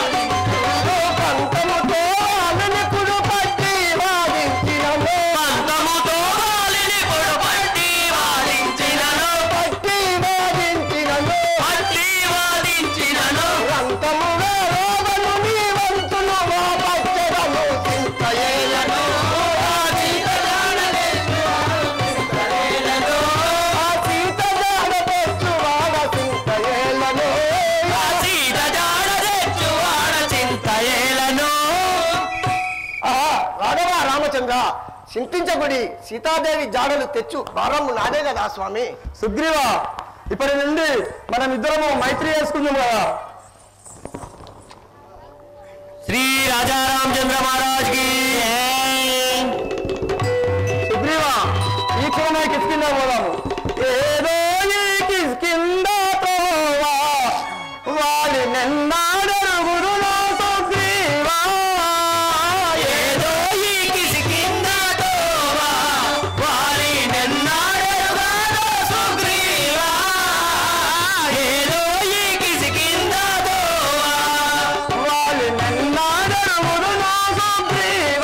పంతముతో నిపుడు పట్టి వాగించినను పంతముతో వాలినిపుడు పట్టి వాలించినను పట్టి వాగించినను పట్టి వాలించినను రంతముగా రోగను నీ వంతులు మా పచ్చడము సింత ఏళ్ళను ఆ సీత జాడ తెచ్చువాడ ఆ సీత జాడ పెట్టువాడ సింత ఏళ్ళను ఆ సీత జాడ తెచ్చువాడ చింత ఏలను ఆ రాఘవ రామచంద్ర చింతించబడి సీతాదేవి జాడలు తెచ్చు భారము నాదే కదా స్వామి సుగ్రీవ ఇప్పటి నుండి మనం ఇద్దరము మైత్రి చేసుకుందాం కదా శ్రీ రాజా రామచంద్ర మహారాజ్ కి సుగ్రీవ ఈ కోన కిస్కింద పోదాము ఏదో ఈ కిస్కింద తోవా వాడి నిన్నాడరుగురు నా సుగ్రీవా ఏదో ఈ కిసికింద తోవా వారి నిన్నాడెరుగానో సుగ్రీవా ఏదో ఈ కిసికింద తోవా వాడి నిన్నాడరుగురు నా సుగ్రీవా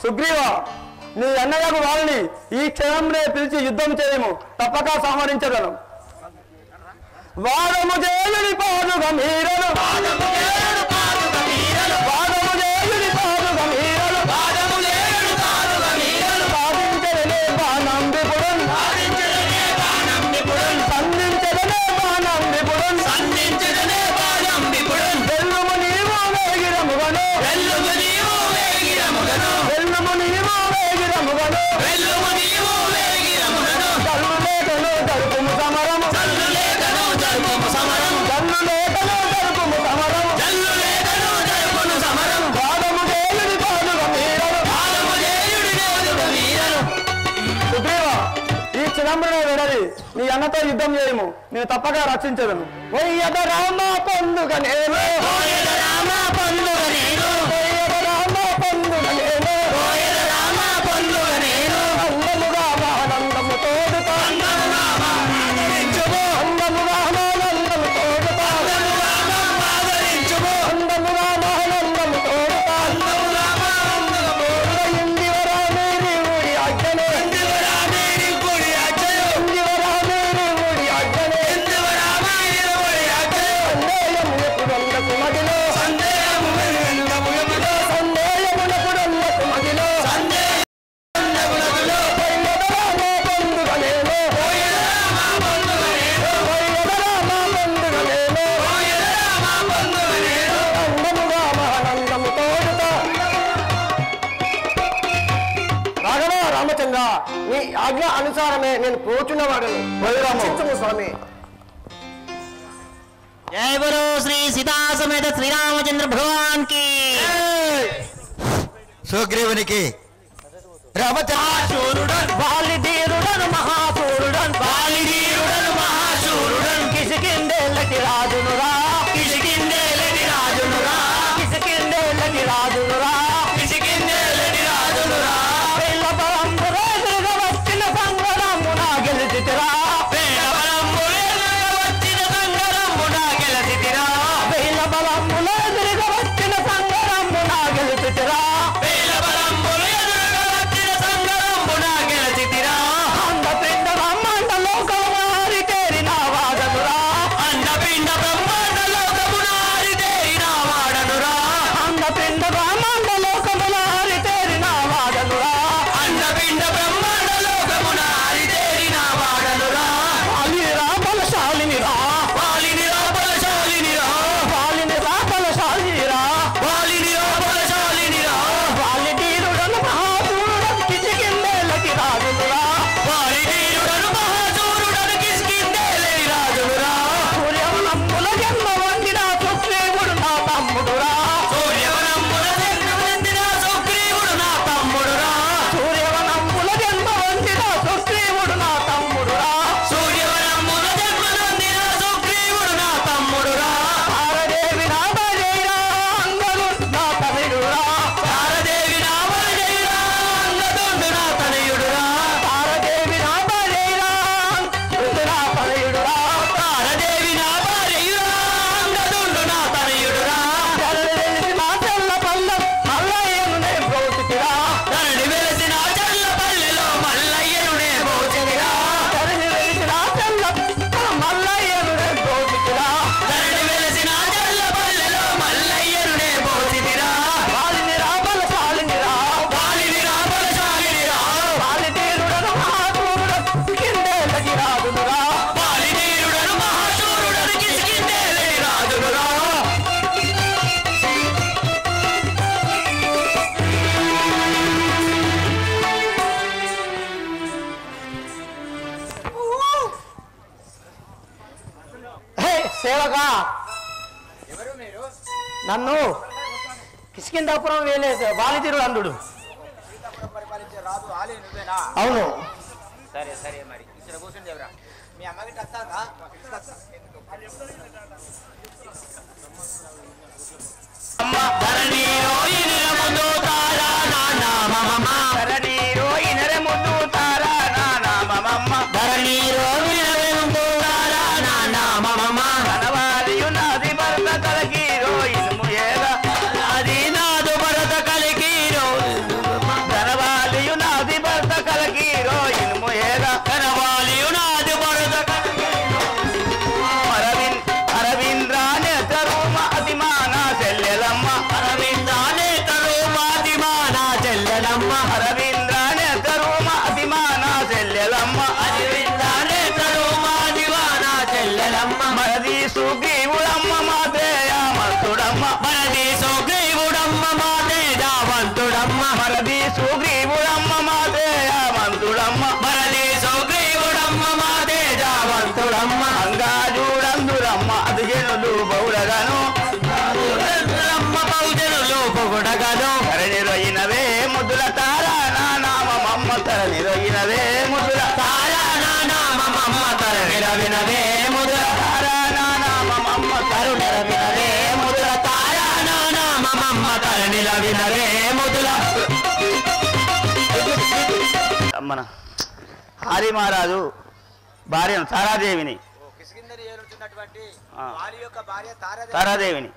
సుగ్రీవ నీ అన్నయ్యకు వాళ్ళని ఈ క్షణంలో పిలిచి యుద్ధం చేయము తప్పక సంహరించగలను వాదము చేయుడి పాదు గంభీరలు వాదము చేయుడి పాదు గంభీరలు వాదము చేయుడి పాదు గంభీరలు వాదము చేయుడి పాదు గంభీరలు సాధించడనే బాణం విపుడన్ సాధించడనే బాణం విపుడన్ సంధించడనే బాణం విపుడన్ సంధించడనే బాణం విపుడన్ వెల్లుము నీవు వేగిరముగను వెల్లుము నీవు వేగిరముగను వెల్లుము నీవు వేగిరముగను వెల్లుము నీవు వేగిరముగను కల్లు లేఖను జరుపుము సమరము కల్లు లేఖను జరుపుము సమరం కల్లు లేఖను జరుపుము సమరం కల్లు లేఖను జరుపుము సమరం పాదము చేయుడి పాదుగ మీరను పాదము చేయుడి పాదుగ మీరను సుగ్రీవ ఈ చిదంబరం విడది నీ అన్నతో యుద్ధం చేయము నేను తప్పక రక్షించదను వయ్యద రామ పొందుగ నేను రామ పొందుగ నేను రామ పొందుగ నేను రామ పొందుగ నేను అందముగా ఆనందము తోడుతా అందముగా అందముగా ఆనందము తోడుతా అందముగా ఆనందము తోడుతా అందముగా ఆనందము తోడుతా ఇందివరా మేరీ ఊడి అగ్గనే ఇందివరా మేరీ ఊడి అగ్గనే ఇందివరా మేరీ ఊడి అగ్గనే ఇందివరా మేరీ ఊడి అగ్గనే సందేహము ఎప్పుడొందకు మదిలో సందేహము ఎప్పుడొందకు మదిలో సందేహమునకుడొందకు మదిలో సందేహమునకుడొందకులో పోయినదరా మా బంధుగ నేను పోయినదరా మా బంధుగ నేను పోయినదరా మా బంధుగ నేను పోయినదరా మా బంధుగ నేను అందముగా మహానందము తోడుతా రాఘవ రామచంద్ర నీ ఆజ్ఞ అనుసారమే నేను కూర్చున్నవాడను రక్షించుము స్వామి జయ గురు శ్రీ సీతా సమేత శ్రీరామచంద్ర భగవాన్ కి సుగ్రీవునికి రామచంద్రుడన్ బాలిధీరుడను మహాసూరుడన్ బాలిధీరుడను మహాసూరుడన్ కిసికిందేళ్ళకి రాజునురా కిసికిందేళ్ళకి రాజునురా కిసికిందేళ్ళకి రాజునురా కిసికిందేళ్ళకి రాజునురా పిల్ల పరంపురే తిరగ వచ్చిన సంగరమున గెలిచితిరా పిల్ల పరంపురే తిరగ వచ్చిన సంగరమున గెలిచితిరా పిల్ల బలంబులే తిరగ వచ్చిన సంగరమున గెలిచితిరా పిల్ల బలంబులే తిరగ వచ్చిన సంగరమున గెలిచితిరా అంద పిండ బ్రహ్మాండ లోకమునారి తేరిన వాడనురా అంద పిండ బ్రహ్మాండ లోకమునారి తేరిన వాడనురా అంద పిండ బ్రహ్మాండ లోకమునారి తేరిన వాడనురా అంద పిండ బ్రహ్మాండ లోకమునారి తేరిన వాడనురా వాలిరా బలశాలినిరా వాలినిరా బలశాలినిరా వాలినిరా బలశాలినిరా వాలినిరా బలశాలినిరా వాలిధీరుడను మహాసూరుడను కిచికిందేలకి రాజునురా వాలిధీరుడను మహాసూరుడను కిచికిందేలకి రాజునురా సూర్యవనమ్ముల జన్మ వందిన సుగ్రీవుడు నా తమ్ముడురా సూర్యవనమ్ముల జన్మ వందిన సుగ్రీవుడు నా తమ్ముడురా సూర్యవనమ్ముల జన్మ వందిన సుగ్రీవుడు నా తమ్ముడురా సూర్యవనమ్ముల జన్మ వందిన సుగ్రీవుడు నా తమ్ముడురా తారదేవి నామజైరా అంగదు నా తనయుడురా తారదేవి నామజైరా అంగదుండు నా తనయుడురా తారదేవి నామజైరా అంగదు నా తనయుడురా తారదేవి నామజైరా అంగదుండు నా తనయుడురా తెల్లి వెలిసిన తెల్ల పల్లె మల్లయ్యను నే బ్రోచితిరా తనని వెలిసిన తెల్ల పల్లెలో మల్లయ్యను నే బ్రోచితిరా తనని వెలిసిన తెల్ల మల్లయ్యను నే బ్రోచితిరా తనని వెలిసిన తెల్ల పల్లెలో మల్లయ్యను నే బ్రోచితిరా వాలిని రాబల సాలినిరా వాలిని రాబల సాలినిరా వాలితీరుడను మహాసూరుడను కిందేలకి రాదునురా వాలితీరుడను మహాసూరుడను కిందేలకి రాదునురా హే సేవగా నన్ను కిష్కిందాపురం వేలేసే బాలితీరు అందుడు అవును సరే సరే మరి ఇక్కడ కూర్చొని చెబురా మీ అమ్మకి వస్తారా అది నాదు భరత కలిగి ఉండగను తరనిరొయినవే ముద్దుల తార నా నామమ్మ తరనిరొయినవే ముద్దుల తార నా నామమ్మ తరనిరవినవే ముద్దుల తార నా నామమ్మ తరునిరవినవే ముద్దుల తార నా నామమ్మ తరనిరవినవే ముద్దుల మన హరి మహారాజు భార్యను తారాదేవిని ఆ. తారాదేవిని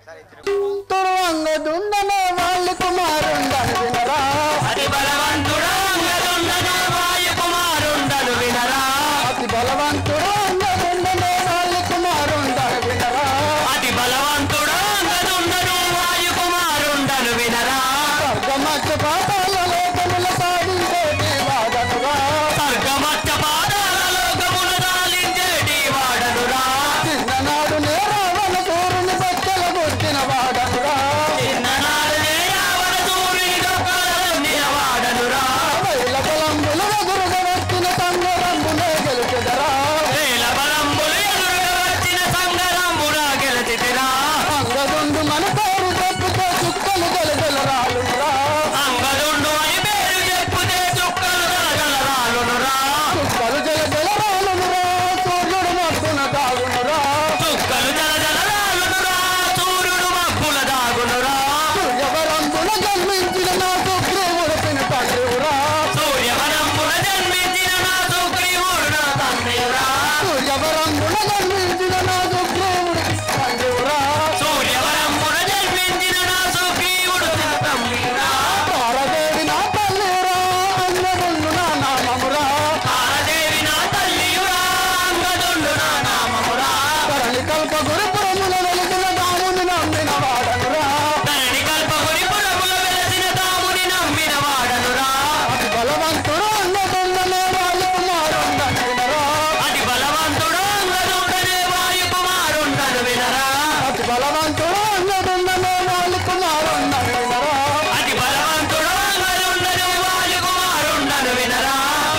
దుండనే వాళ్ళ కుమారుండను వినరా అతి బలవంతుడు అంగదుండను వాయు కుమారుండను వినరా అతి బలవంతుడు దుండనే వాళ్ళ కుమారుండను వినరా అతి బలవంతుడు అంగదుండను వాయు కుమారుండను వినరా స్వర్గమచ్చ పాతాల లోకముల సాడించేటి వాడనురా స్వర్గమచ్చ పాదాల లోకమున దాలించేటి వాడనురా చిన్ననాడు నేరావణ సూర్యుని బట్టల గుర్తిన వాడనురా చిన్ననాడనే రావణ సూర్యుని డొక్కలన్నీ వాడనురా వైల బలంబుల ఎదురుగా వచ్చిన తంగరంబునే గెలుచెదరా వేల బలంబులు ఎదురుగా వచ్చిన సంగరంబున గెలిచితిరా అంగదుండు మన పేరు చెప్పుతో చుక్కలు గెలుగెల రాలురా అంగదుండు అని పేరు చెప్పుతే చుక్కలు రాగలరాలునురా చుక్కలు జల జల రాలునురా సూర్యుడు మబ్బున దాగునురా చుక్కలు జల జల రాలునురా సూర్యుడు మబ్బుల దాగునురా సూర్యవరంబున జన్మించిన నా సుగ్రీవుడు పిని తండ్రివురా సూర్యవనంబున జన్మించిన నా సుగ్రీవుడు నా తండ్రియురా సూర్యవరంబున జన్మించిన నా సుగ్రీవుడు తండ్రివురా సూర్యవనంబున జన్మించిన నా సుగ్రీవుడు నా తండ్రియురా తారదేవి నా తల్లిరా అన్నదుండు నా నామమురా తారదేవి నా తల్లియురా అంగదుండు నా నామమురా తరణి కల్ప గురుపురముల వెలిగిన దాముని నమ్మిన వాడనురా ధరణి కల్పగురి పురముల వెలసిన తాముని నమ్మిన వాడనురా అతి బలవంతుడు అన్నదుండనే వాళ్ళ కుమారుండనురా అతి బలవంతుడు అంగదుండనే వాయు కుమారుండను వినరా అతి బలవంతుడు అన్నదుండనే వాళ్ళ కుమారుండనురా అతి బలవంతుడు అంగదుండను వాయు కుమారుండను వినరా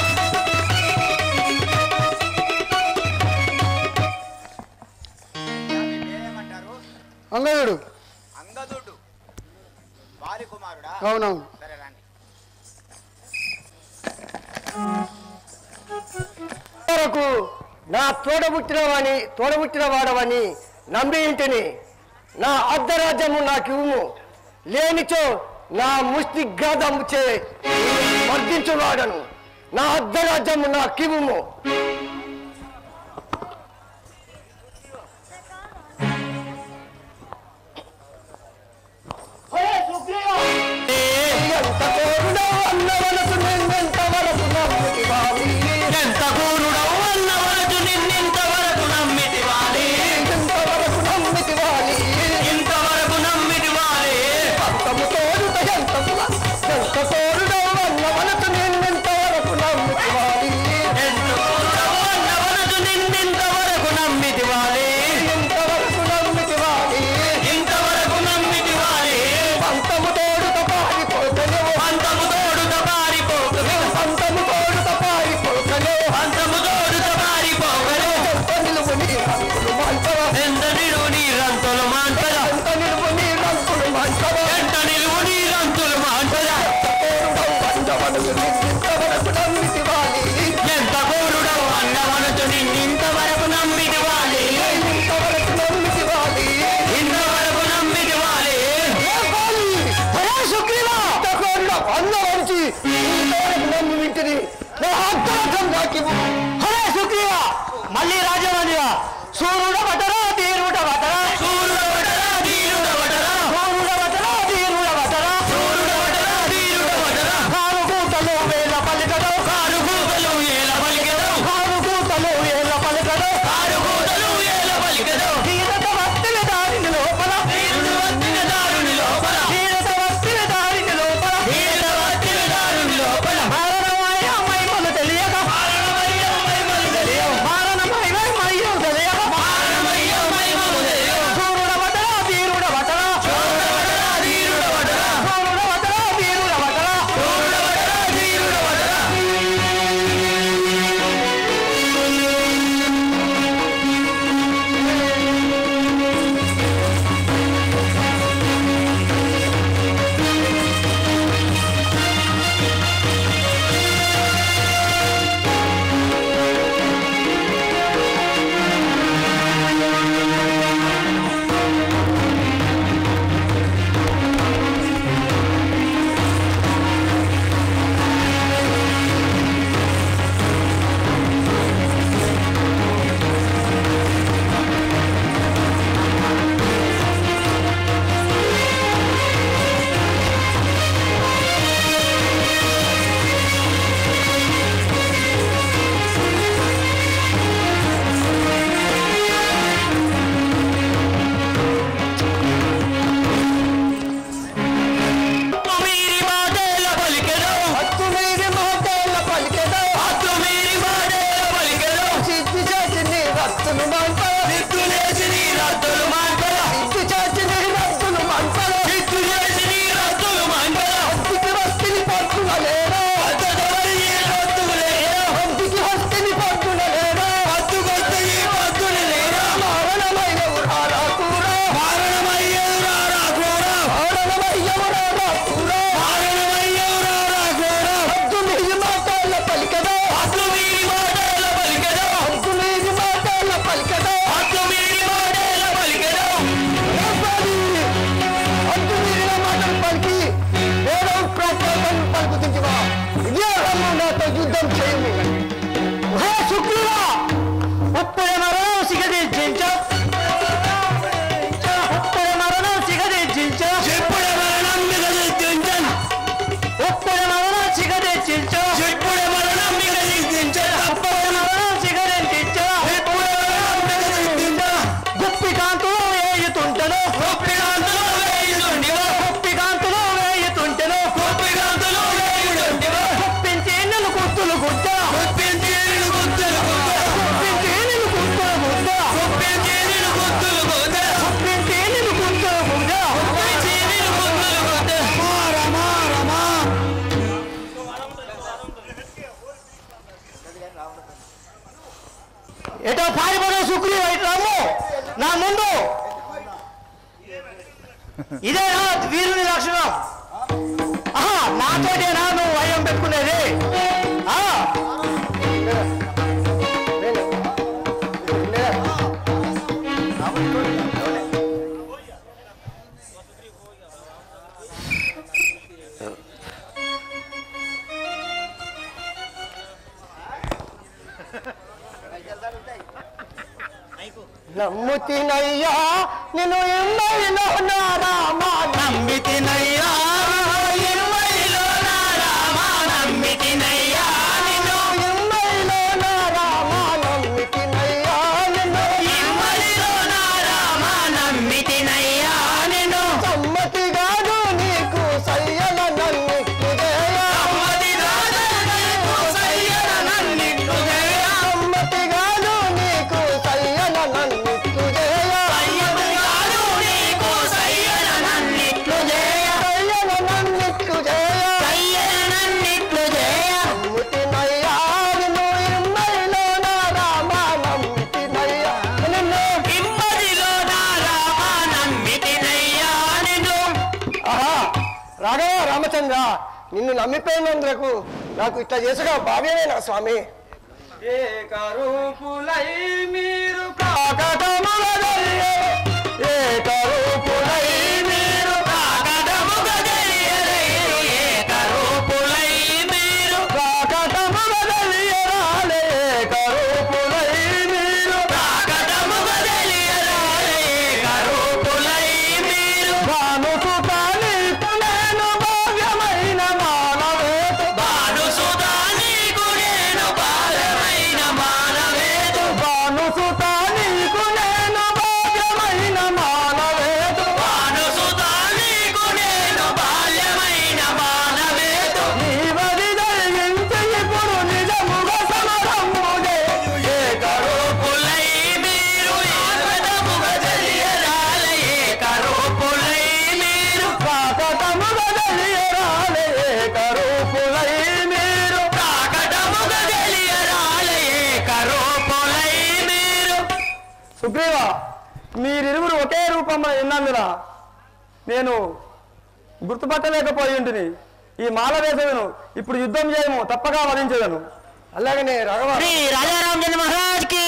అంగదుడు అంగదుడు వాలి కుమారుడా అవునవును సరే రండి వరకు నా తోడబుట్టినవాని తోడబుట్టిన వాడవని నమ్మి ఇంటిని నా అర్ధరాజ్యము నాకు ఇవ్వుము లేనిచో నా ముష్టి గాదముచే మర్దించువాడను నా అర్ధరాజ్యము నాకు ఇవ్వుము ఎంత కోరుడో అన్నవనకు నిన్నెంత వరకు నమ్మితివాని. ఎంత కూరుడవు అన్న వరకు నిన్నింత వరకు నమ్మితి వాలి ఇంతవరకు నమ్మితివాని. ఇంతవరకు నమ్మితి వాలి తము తోడుట ఎంత పు- ఎంత తోడుడో అన్నవనకు నిన్నెంత వరకు నమ్మితివాని. ఎంత కూరుడవు అన్న వరకు నిన్నింత వరకు నమ్మితి వాలి ఇంతవరకు నమ్మితివాని. ఇంతవరకు నమ్మితి వాలి పంతము తోడుట పారిపోతలేవు. అంతము తోడుత పారిపోకరు పంతము తోడుట పారిపోతలేవు. అంతము తోడుత పారిపోకరు ఎంత నిలువు నీ రంకులు మంటవా. ఎంత నిలువు నీరంతులు మాంటదా ఎంత నిలువు నీ రంకులు మంటవా. ఎంత నిలువు నీరంతులు మాంటదా తోడుడవు అన్నవనకు నిన్నెంతవరకు నమ్మితివాని. ఎంత కూరుడవు అన్న వరకు నిన్నింతవరకు నమ్మితి వాలి ఇంతవరకు నమ్మితివాని. ఇంతవరకు నమ్మితి వాలి మళ్ళీ రాజమండ్రి సూర్యుడ బటరా తీరుడ బటరా సూర్యుడ వటరా తీరుడ వటరా సూర్యుడ బటరా తీరుడ బటరా సూర్యుడ వటరా తీరుడ వటరా కారు కూతలు వేల పలికడు కారు కూతలు ఏల పలికెదవు కారు కూతలు వేల పలికడు కారు కూతలు ఏల పలికెదవు తీరత వత్తిన దారిని లోపల తీరుడు వచ్చిన దారుని లోపల తీరత వత్తిన దారిని లోపల తీరుడు వచ్చిన దారుని లోపల మారణమయ్య మహిమలు తెలియక మారణమయ్య మహిమలు తెలియవు మారణమయ్య మహిమలు తెలియక మారణమయ్య ఎటో పారిపోయిన సుగ్రీవ ఇటు రమ్ము నా ముందు ఇదేనా వీరుని లక్షణం ఆహా నాతోటేనా నువ్వు వయం పెట్టుకునేది ఆ. నమ్ముతినయ్యా నిన్ను ఎన్నైలో నా రామా నమ్మితినయ్యా ఎన్నైలో నా రామా నమ్మితినయ్యా నిన్ను ఎన్నైలో నా రామా నమ్మితినయ్యా నిన్ను ఎన్నైలో నా రామా నమ్మితినయ్యా నిన్ను సమ్మతిగాను నీకు సయ్యల నన్నిట్టు సమ్మతిగాను నీకు సయ్యల నన్నిట్టు సమ్మతిగాను నీకు సయ్యల నన్నిట్టు సయ్యతిగాను నీకు సయ్యల నన్నిట్లు చేయ సయ్యల నన్నిట్లు చేయ సయ్యల నన్నిట్లు చేయ నమ్ముతినయ్యా నిన్ను ఇమ్మడిలో నా రామా నమ్మితినయ్యా నిన్ను ఇమ్మడిలో నా రామా నమ్మితినయ్యా నిన్ను ఆహా రాఘవ రామచంద్ర నిన్ను నమ్మిపోయినందుకు నాకు ఇట్లా చేసుగా భావ్యమేనా స్వామి ఏకరూపులై మీరు కాకటముగదరియే ఏకరూపులై మీరు కాకటముగదరియరే ఏకరూపులై మీరు కాకటముగదరియరాలే ఏకరూపులై మీరు కాకటముగదరియరాలే ఏకరూపులై మీరు భానుసుతాని నేను భాగ్యమైన మానవేతు భానుసుతాని నేను భాగ్యమైన మానవేతు భానుసుతాని నేను భాగ్యమైన మానవేతు భానుసుతాని నేను భాగ్యమైన మానవేతు నీవది జరిగించి ఇప్పుడు నిజముగా సమరముదే ఏకరూపులై మీరు ఏకటముగా తెలియరాలే ఏకరూపులై మీరు కాకటముగా తెలియరాలే ఏకరూపులై మీరు కాకటముగా తెలియరాలే ఏకరూపులై మీరు సుగ్రీవ మీరిరువురు ఒకే రూపంలో ఉన్నందున నేను గుర్తుపట్టలేకపోయి ఉంటుంది ఈ మాలవేశమును ఇప్పుడు యుద్ధం చేయము తప్పగా వధించదను అలాగనే రఘవ శ్రీ రాజారామచంద్ర మహారాజ్ కి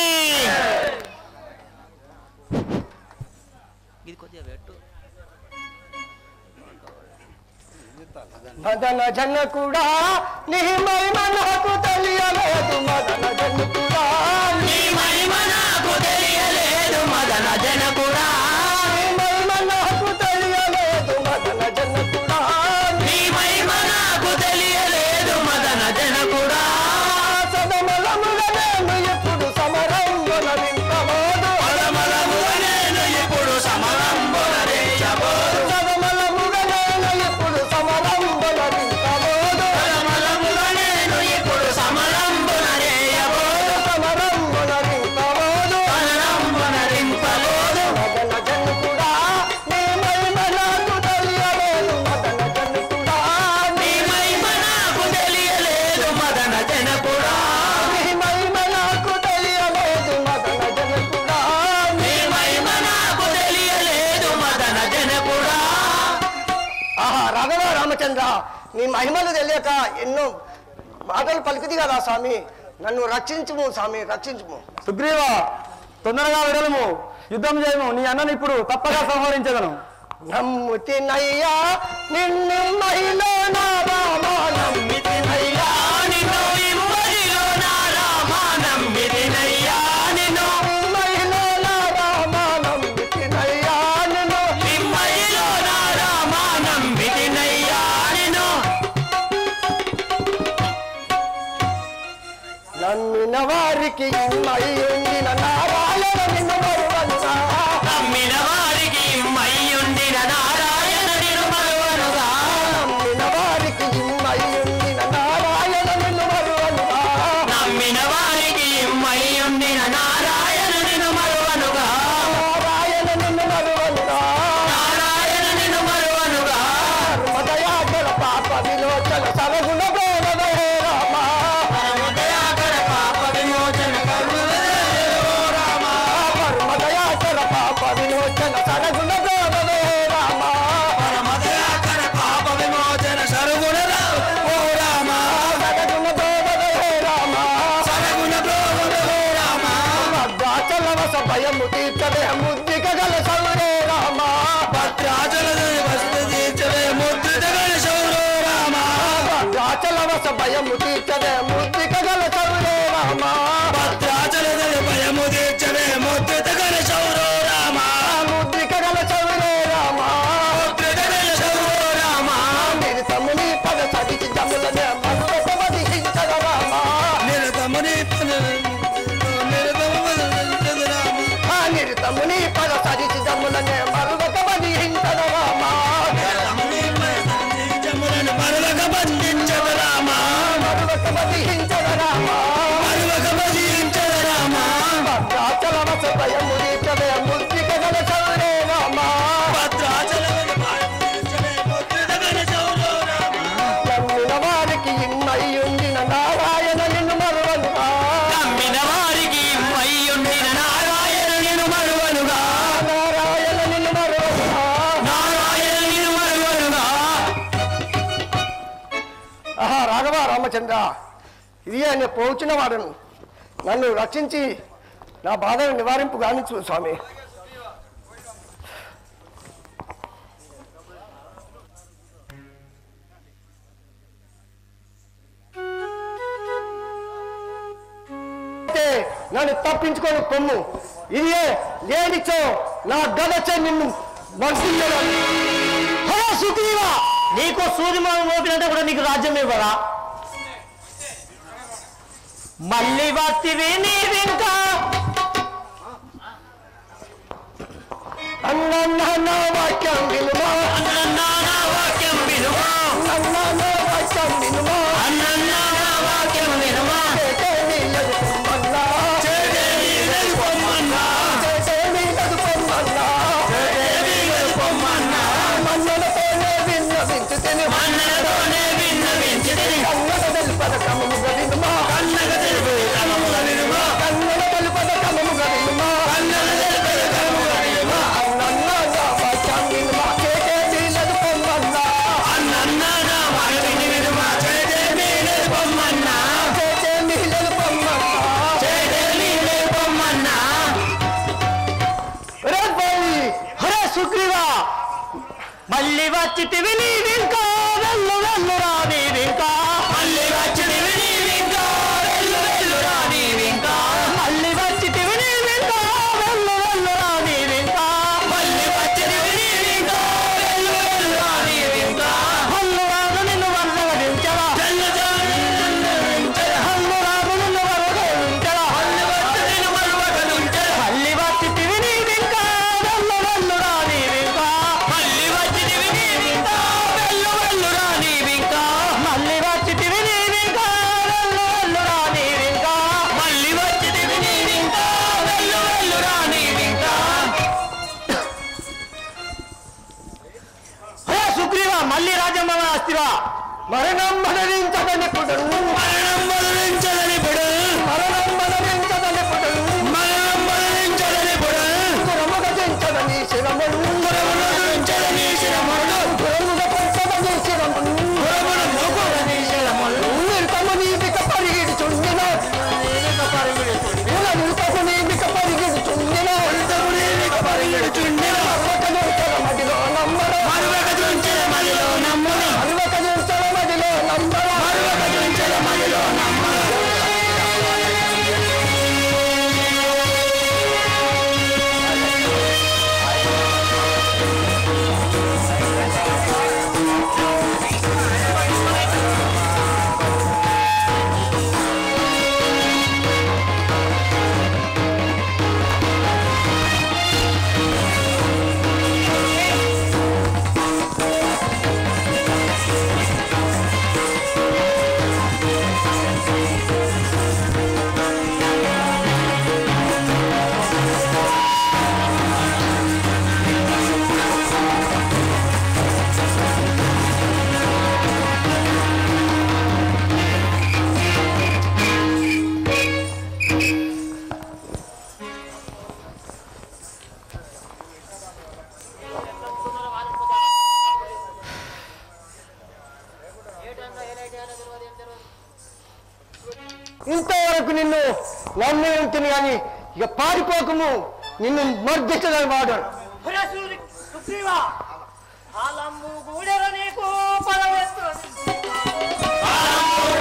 మదన జనకుడా నీ మహిమ నాకు తెలియలేదు మదన జనకుడా నీ మహిమ నాకు తెలియలేదు మదన జనకుడా నీ మహిమ నాకు తెలియలేదు మదన జనకుడా నీ మహిమ నాకు తెలియలేదు మదన జనకుడా సదమలముల నేను ఇప్పుడు సమరంబుల వింటబోదు సదమలముల నేను ఇప్పుడు సమరంబుల వింటబోదు సదమలముల నేను ఇప్పుడు సమరంబుల వింటబోదు సదమలముల నేను ఇప్పుడు సమరంబుల రేయబోదు సమరంబుల వింటబోదు సమరంబుల వింటబోదు మదన జనకుడా నీ మహిమ నాకు తెలియలేదు మదన జనకుడా నీ మహిమ నాకు తెలియలేదు మదన జనకుడా నీ మహిమ నాకు తెలియలేదు మదన జనకుడా నీ మహిమ నాకు తెలియలేదు మదన జనకుడా ఆహా రాఘవ రామచంద్ర నీ మహిమలు తెలియక ఎన్నో మాటలు పలుకుది కదా స్వామి నన్ను రక్షించుము స్వామి రక్షించుము సుగ్రీవ తొందరగా విడలము యుద్ధం చేయము నీ అన్నని ఇప్పుడు తప్పగా సంహరించదను నమ్ముతినయ్యా నిన్ను మహిళ నా రామ నమ్మితినయ్యా నిన్ను ఇమ్మడిలో నా రామ నమ్మితినయ్యా నిన్ను ఇమ్మడిలో నా రామ నమ్మితినయ్యా నిన్ను ఇమ్మడిలో నా రామ నమ్మితినయ్యా నిన్ను నమ్మిన వారికి ఇమ్మయ్యుండిన నారాయణ నిన్ను మరువనుగా నమ్మిన వారికి ఇమ్మయ్యుండిన నారాయణ నిన్ను మరువనుగా నమ్మిన వారికి ఇమ్మయ్యుండిన నారాయణ నిన్ను మరువనుగా నమ్మిన వారికి ఇమ్మయ్యుండిన నారాయణ నిన్ను మరువనుగా నారాయణ నిన్ను మరువనుగా నారాయణ నిన్ను మరువనుగా మదయాగల పాప విలోచన సరగుణ గోడవే రామ మదయాగల పాప విలోచన కరుణవే భద్రాచలవస భయము తీర్చదే ముద్రిక గల చౌరే రామ భద్రాచలదలి భయము తీర్చవే ముద్రితగల శౌరో రామ ముద్రిక గల చౌరే రామ ముద్రితగల శౌరో రామ నిరతముని పద సడిచి జములనే మరువకమది హింసగ రామ నిరతముని నిరతము రామ ఆ నిరతముని పద సడిచి జములనే మరువకమది హింసగ రామ జములను మరువక బంధించదు రామ మరువకమది హింసగ రామ మరువక బంధించదు రామ భద్రాచలవస భయము తీర్చదే ముద్రిక గల చౌరే రామ భద్రాచలదలి భయము తీర్చవే ముద్రితగల శౌరో రామ నమ్మిన వారికి ఇన్నయ్యుండిన నారాయణ నిన్ను మరువనుగా నమ్మిన వారికి మయ్యుండిన నారాయణుని మరువనుగా నారాయణ నిన్ను మరువనుగా నారాయణుని మరువనుగా ఆహా రాఘవ రామచంద్ర ఇది ఆయన పోచిన వాడను నన్ను రక్షించి నా బాధను నివారింపు గావించు స్వామి అయితే నన్ను తప్పించుకొని కొమ్ము ఇదే లేనిచో నా గదచే నిన్ను వర్తిల్లను హలో సుగ్రీవా నీకు సూర్యమానం మోపినట్టు కూడా నీకు రాజ్యం ఇవ్వరా మళ్ళీ వత్తివి నీవింకా అన్న నా వాక్యం వినుమా అన్నన్నా నా వాక్యం వినుమా అన్న నా వాక్యం వినుమా అన్నన్నా నా వాక్యం వినుమా చేతే నీళ్ళదు పొమ్మన్నా చేదేవి పొమ్మన్నా చేతే నీళ్ళదు పొమ్మన్నా చేదేవి పొమ్మన్నా మన్నలతోనే విన్నవించు తిని అన్నతోనే విన్నవించితిని కన్నడ తెలుపద కమముగ వినుమా కన్నగ తెలుపు క్రమముగ వినుమా కన్నడ తెలుపద కమముగ వినుమా కన్నగ తెలుపు క్రమముగ వినుమా అన్న నా వాక్యం వినుమా చేతే నీళ్ళదు పొమ్మన్నా అన్నన్నా నా వాక్యం వినుమా చేదేవి పొమ్మన్నా చేతే నీళ్ళదు పొమ్మన్నా చేదేవి పొమ్మన్నా రే బాయి హరే సుగ్రీవా మళ్ళీ వచ్చితివి నీవింకా వెళ్ళు వెళ్ళురా నీవింకా మళ్ళీ వచ్చినవి నీవింకా వెళ్ళు వెళ్ళురా నీవింకా మళ్ళీ వచ్చితివి నీవింకా వెళ్ళు వెళ్ళురా నీవింకా మళ్ళీ వచ్చినవి నీవింకా వెళ్ళు వెళ్ళురా నీవింకా హల్లురాజు నిన్ను వర్ణగడించరా హల్లురాజు నిన్ను వర్ణగడించరా మళ్ళీ వచ్చితివి నీవింకా వెళ్ళు వెళ్ళురా నీవింకా మళ్ళీ వచ్చితివి నీవింకా వెళ్ళు వెళ్ళురా నీవింకా హే సుగ్రీవా మళ్ళీ రాజ్యం అస్తివా మరణం మనరించదనిపుడు మరణం మరణించదనిపుడు మరణం మనరించదనిపుడు మరణం మరణించదనిపుడు పురముగజించదని శిరముడు పురమునరించదని శిరముడు పురముగ పంచదని శిరముడు పురమున మోకుడని శిరములు నిర్తము నీపిక పరిగిడుచుండిన ఇలా నిర్తము నీపిక పరిగిడుచుండిన పరిగెడుచుండె అరవకజంచల మదిలో నమ్మర మరువక దుంచెల మదిలో నమ్మును అరవకజంచల మదిలో నమ్మర మరువక దుంచెల మదిలో నమ్మును ఇంతవరకు నిన్ను నమ్మి ఉంటుంది కానీ ఇక పారిపోకము నిన్ను మర్దించదని వాడు సుగ్రీవా కాలము గూడెర నీకు పరవెత్తు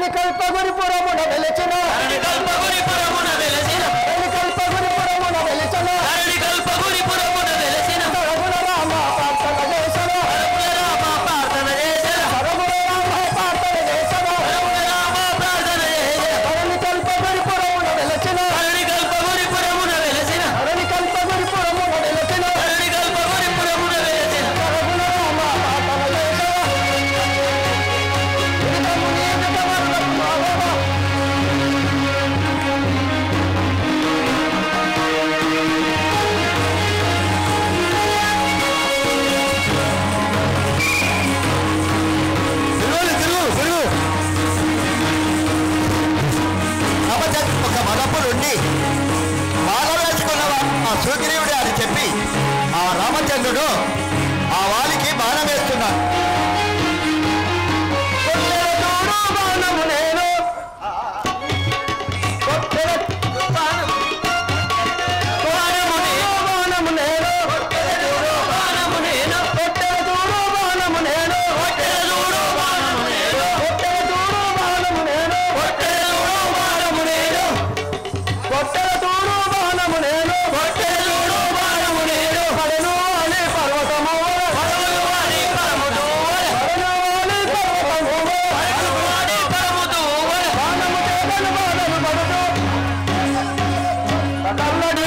ధరణి కల్పగురిపురమున వెలిచిన ధరణి కల్పగురిపురమున వెలసిన ధరణి కల్పగురిపురమున వెలిచిన ధరణి కల్పగురిపురమున వెలసిన సరగుణ రామ ప్రార్థన చేసిన పరముల రామ ప్రార్థన చేసిన సరగుణ రామ ప్రార్థన చేసిన పరముల రామ ప్రార్థన చేసిన ధరణి కల్పగురిపురమున వెలిచిన ధరణి కల్పగురిపురమున వెలసిన ధరణి కల్పగురిపురమున వెలిచిన ధరణి కల్పగురిపురమున వెలసిన సరగుణ రామ ప్రార్థన చేసిన ఇదముని ఇదమన్న మావవ తిరుగు తిరుగు తిరుగు రామచంద్ర ఒక మగపురుండి మాల వేసుకున్నవా ఆ సుగ్రీవుడే అని చెప్పి ఆ రామచంద్రుడు ఆ వాలికి బాణం వేస్తున్నాడు బాణము నేను బాణము నేను బాణము నేను బాణము నేను కొట్టెల చూడు బాణము నేను కొట్టెల చూడు బాణము నేను కొట్టెల చూడు బాణము నేను కొట్టెల చూడు బాణము నేను కొట్టెల చూడు బాణము నేను కొట్టెల చూడు బాణము నేను పడను అని పర్వతము పరములు వారి పరముడు వర. పడను అని పర్వతము పరములు వారి పరముడు వర. బాణము చేతను బాణము పడుతూ కల్లడి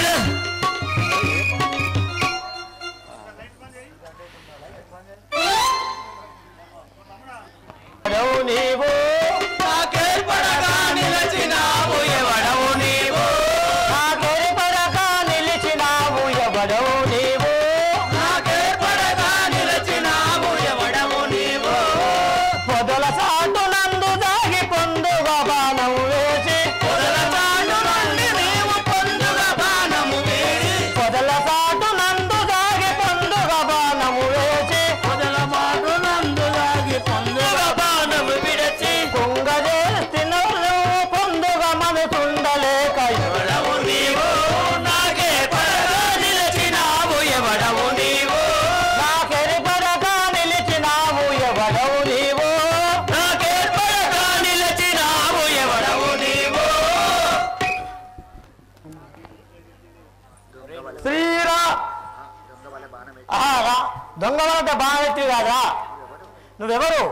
ఎవడవు నీవు నాకేర్పడగా నిలచినావు ఎవడవు నీవు నాకెరిపడక నిలిచినావు ఎవడవు నీవు నాకేర్పడగా నిలచినావు ఎవడవు నీవు పొదల సాటు నందు దాగి పొందుగా బాణము వేసి పొదల చాటు నుండి నీవు పొందుగా బాణము వేసి పొదల సాటు నందు దాగి పొందుగా బాణము వేసి పొదల మాటు నందు లాగి పొందుగా బాణము విడచి కుంగజేసిన పొందుగా మనసుండలేక ఎవడవు నీవు నాకేర్పడగా నిలచినావు ఎవడవు నీవు నాకెరిపడక నిలిచినావు ఎవడవు నీవు నాకేర్పడగా నిలచినావు ఎవడవు నీవు శ్రీరా ఆహా, దొంగ వాళ్ళంటే బాగా ఎత్తి కాదా నువ్వెవరు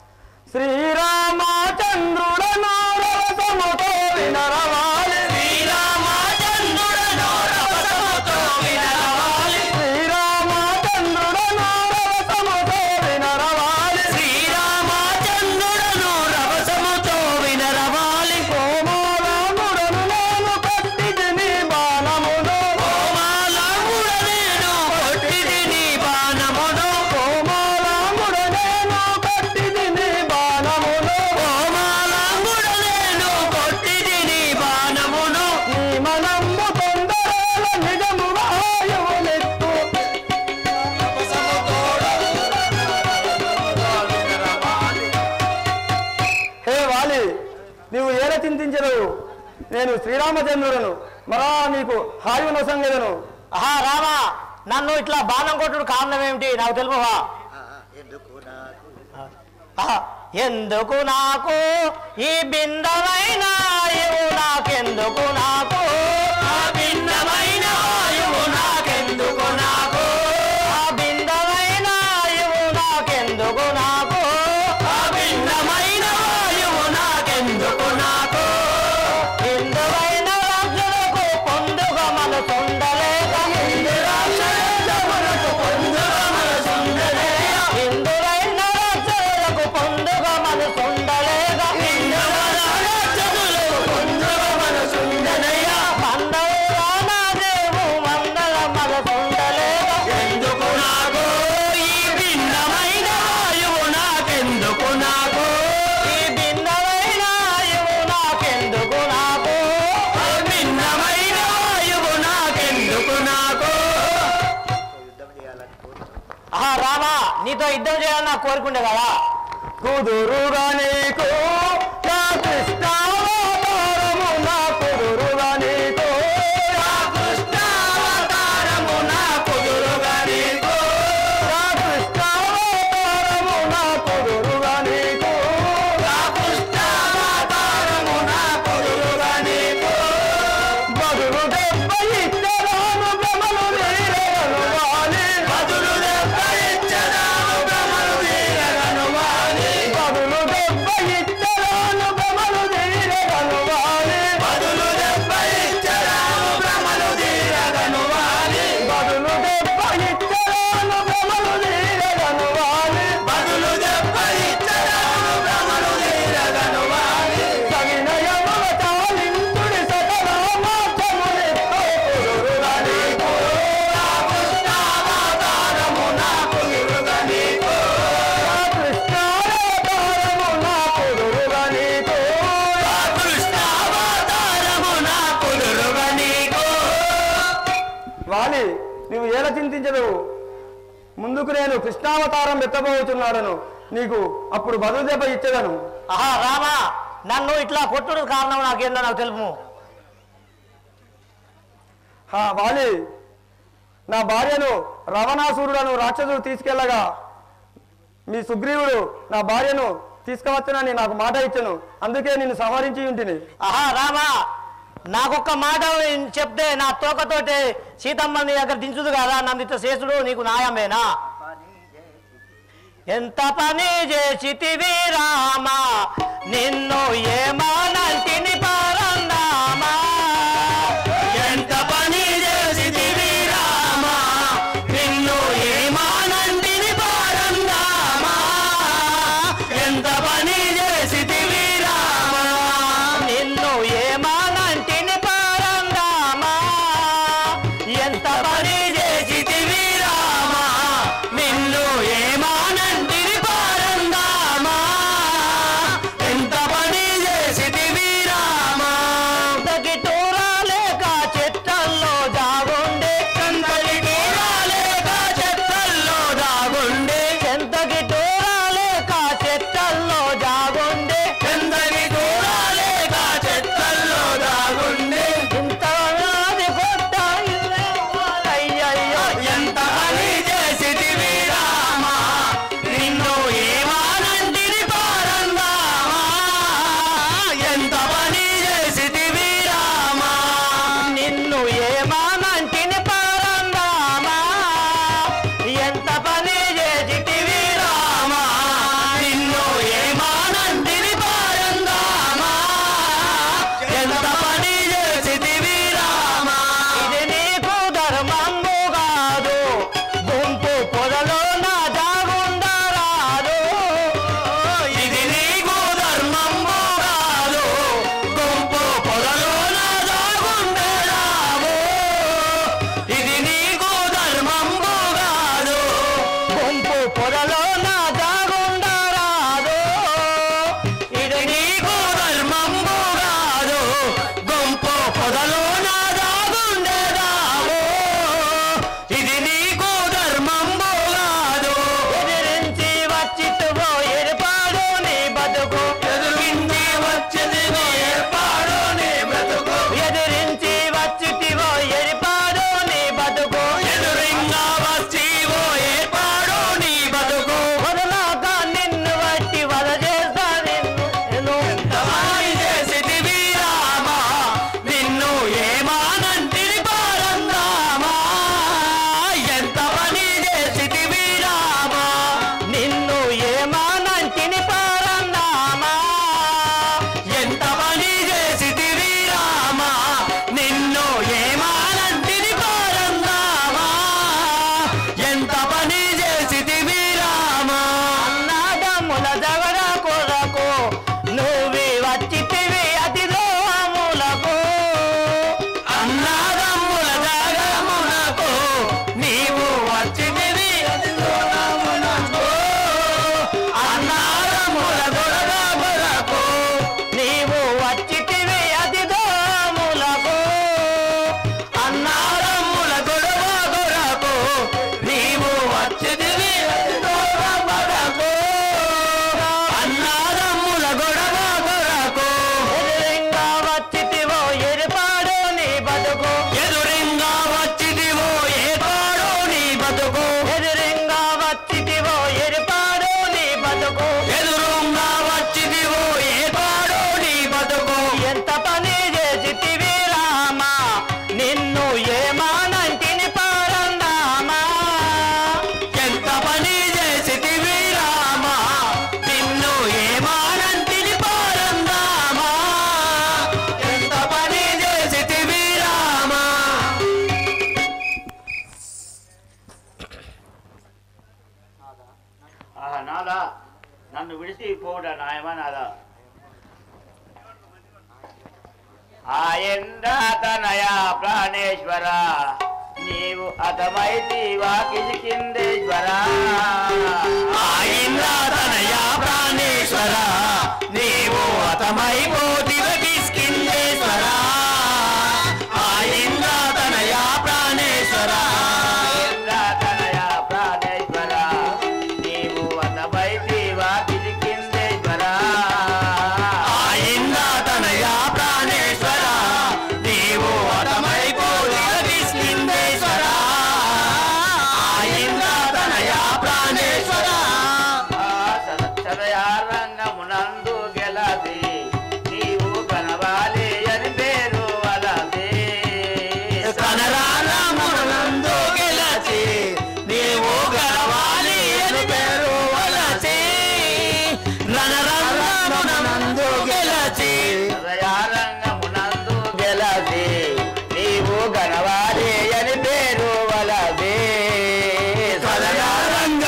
శ్రీరామచంద్రుడను రసముతో వినరవాలి శ్రీరామచంద్రుడను రవసముతో వినరవాలి శ్రీరామచంద్రుడను రసముతో వినరవాలి శ్రీరామచంద్రుడను రవసముతో వినరవాలి కోమలాంగుడను నేను కట్టిదిని బాణమును కోమాలాంగుడ నేను కొట్టిదిని బాణమును కోమలాంగుడ నేను కట్టిదిని బాణమును కోమాలాంగుడ నేను కొట్టిదిని బాణమును నీ మనంబు తొందరల నిజము వాయువునెత్తు హే వాలి నీవు ఏల చింతించరు నేను శ్రీరామచంద్రుడను మరా నీకు హాయువు నొసంగదను ఆహా రామా నన్ను ఇట్లా బాణం కొట్టుడు కారణం ఏమిటి నాకు తెలుపవా ఆహా, ఎందుకు నాకు ఈ బిందమైన ఇవు నాకెందుకు నాకు ఆ భిన్నమైన వాయువు నాకెందుకు నాకు ఆ బిందమైన ఇవు నాకెందుకు నాకు ఆ భిన్నమైన వాయువు నాకెందుకు నాకు ఇందువైన రాజులకు పొందుగ మనసుండలేక మనకు పొందుగా మనసుండలేయ ఇందువైన రాజులకు పొందుగ మనసుండలేక చదువులకు పొందుగా మనసుండనయ్య మందల దేవు మందల మనసుండలేక ఎందుకు నాకు ఈ భిన్నమైన వాయువు నాకెందుకు నాకు ఈ భిన్నమైన ఇవు నాకెందుకు నాకు ఆ భిన్నమైన వాయువు నాకెందుకు నాకు ఆహా రామా నీతో యుద్ధం చేయాలని నాకు కోరుకుండే కదా కుదురుగా నీకు నా కృష్ణావతారము నా కుదురుగా నీకు నా కృష్ణావతారము నా కుదురుగా నీకు నా కృష్ణావతారము నా కుదురుగా నీకు నా కృష్ణావతారము కీర్తించదు ముందుకు నేను కృష్ణావతారం ఎత్తబోతున్నాడను నీకు అప్పుడు బదులు దెబ్బ ఇచ్చేదను ఆహా రామా నన్ను ఇట్లా కొట్టుడు కారణం నాకేందో నాకు తెలుపు హా వాలి నా భార్యను రవణాసురుడను రాక్షసుడు తీసుకెళ్ళగా మీ సుగ్రీవుడు నా భార్యను తీసుకువచ్చునని నాకు మాట ఇచ్చను అందుకే నిన్ను సంహరించి ఉంటిని ఆహా రామా నాకొక్క మాట చెప్తే నా తోకతోటి సీతమ్మ నీ దగ్గర దించుదు కదా నందిత శేషుడు నీకు న్యాయమేనా ఎంత పని చేసితివి రామా నిన్ను ఏమానంటిని పరందామా ఎంత పని చేసితివి రామా నిన్ను ఏమానంటిని పరందామా ఎంత పని చేసితివి రామా నిన్ను ఏమానంటిని పరందామా ఎంత పని చేసితివి రామా నిన్ను ఏమానంటిని పరందామా ఎంత పని చేసితివి రామా ఎంతకి తూరాలేక చెట్టల్లో దాగుండే ఎంతకి తూరాలేక చెట్టల్లో దాగుండే ఎంతకి తూరాలేక చెట్టల్లో దాగుండే ఎంతకి తూరాలేక చెట్టల్లో దాగుండే ఇంత నాది కొట్ట అయ్యయ్యో ఎంత పని చేసితివి రామా నిన్ను ఏమానంటిని పారందామా ఎంత పని చేసితివి రామా నిన్ను ఏమానంటిని పారందామా ఎంత పని చేసితివి రామా నిన్ను ఏమానంటిని పారందామా ఎంత పని చేసితివి రామా ఇది నీకు ధర్మంబు కాదు గుంపు పొదలో నా జాగుండరాదు ఇది నీకు ధర్మంబు కాదు గుంపు పొదలో నా జాగుండరాదు ఇది నీకు ధర్మంబు కాదు గుంపు పొదలో నా జాగుండరాదు ఇది నీకు ధర్మంబు కాదు గుంపు పొదలో నా దాగుండేదావు ఇది నీకు ధర్మంబు కాదు ఎదిరించి వచ్చిట్టువో ఏర్పాడు నీ బతుకు ఎదురించి వచ్చిదివో ఏర్పాడు నీ బ్రతుకు ఎదిరించి వచ్చిటివో ఏర్పాడు నీ బతుకు ఎదురింగా వచ్చివో ఏర్పాడు నీ బతుకు వదలాక నిన్ను బట్టి వద చేస్తా నిన్ను ఎంతమాని చేసితివి రామా నిన్ను ఏమానంటిని పారందామా ఎంత పని చేసితివి రామా నిన్ను ఏమానంటిని పారందామా ఎంత పని చేసితివి రామా నిన్ను ఏమానంటిని పారందామా ఎంత పని చేసితివి రామా అన్నాదముల జగడ కొరకు నువ్వు వచ్చితివి అతి దోములకు అన్నాదమ్ముల జగమునకు నీవు వచ్చితివి అతి దూరమునకు అన్నాదమ్ముల గొడవ కొరకు నీవు వచ్చితివి అతి దోములకు అన్నారమ్ముల గొడవ కొరకు నీవు వచ్చితివి అతి దూరమునకు అన్నారమ్ముల గొడవ కొరకు ఎదురింగా వచ్చితివో ఎరుపాడు నీ బతుకు ఎదురింగా వచ్చితివో ఏపాడు నీ బతుకు ఎదురింగా వచ్చితివో ఎరుపాడు నీ బతుకు ఎదురుంగా వచ్చితివో ఏపాడు నీ బతుకు ఎంత పని చేసితివి రామా నిన్ను ఏమానంటిని పారందామా ఎంత పని చేసితివి రామా నిన్ను ఏమానంటిని పారందామా ఎంత పని చేసితివి రామా ఆహా నాదా నన్ను విడిచి పోవుట నాయమా నాదా ఆయంద్రాతనయ ప్రాణేశ్వర నీవు అతమైతి వాకిలికిందేశ్వర ఆయింద్రాతనయ ప్రాణేశ్వర నీవు అతమైపోతివ కిష్కిందేశ్వర ఆయింద్రాతనయ ప్రాణేశ్వర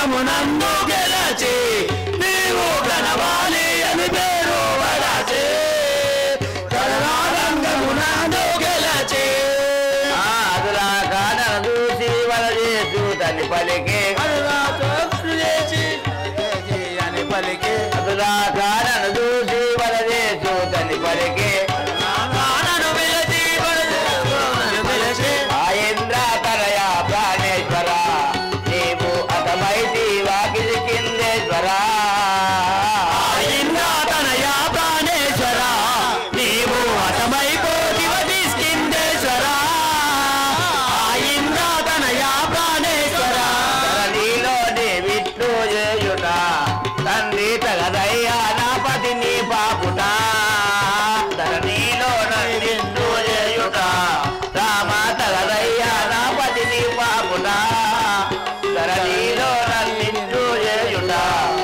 రణరంగమునందు గెలచి నీవు గణవాలి అని పేరు వలసి రణరంగమునందు గెలచి అదులా కానను చూసి వల చేసు తల్లి పలికి అని పలికి అదులా కానను చూసి వల చేసు తల్లి పలికి కానను పిలిచి పిలిచి ఆ ఇంద్ర కరయ ప్రాణేశ్వర నీవు అతమైతి వాకిలి కిందేశ్వర ఇంద్రాతనయ ప్రాణేశ్వర నీవు అతమైపోతివ కిందేశ్వర ఇంద్రాతనయ ప్రాణేశ్వర ధరణిలోని విష్ణు చేయుట తండ్రి తగదయ్యా నా పతి నీ పాపుట ధరణిలో విష్ణు చేయుట రామ తగదయ్యా నా పతి నీ పాపుట ధరణిలో విష్ణు చేయుట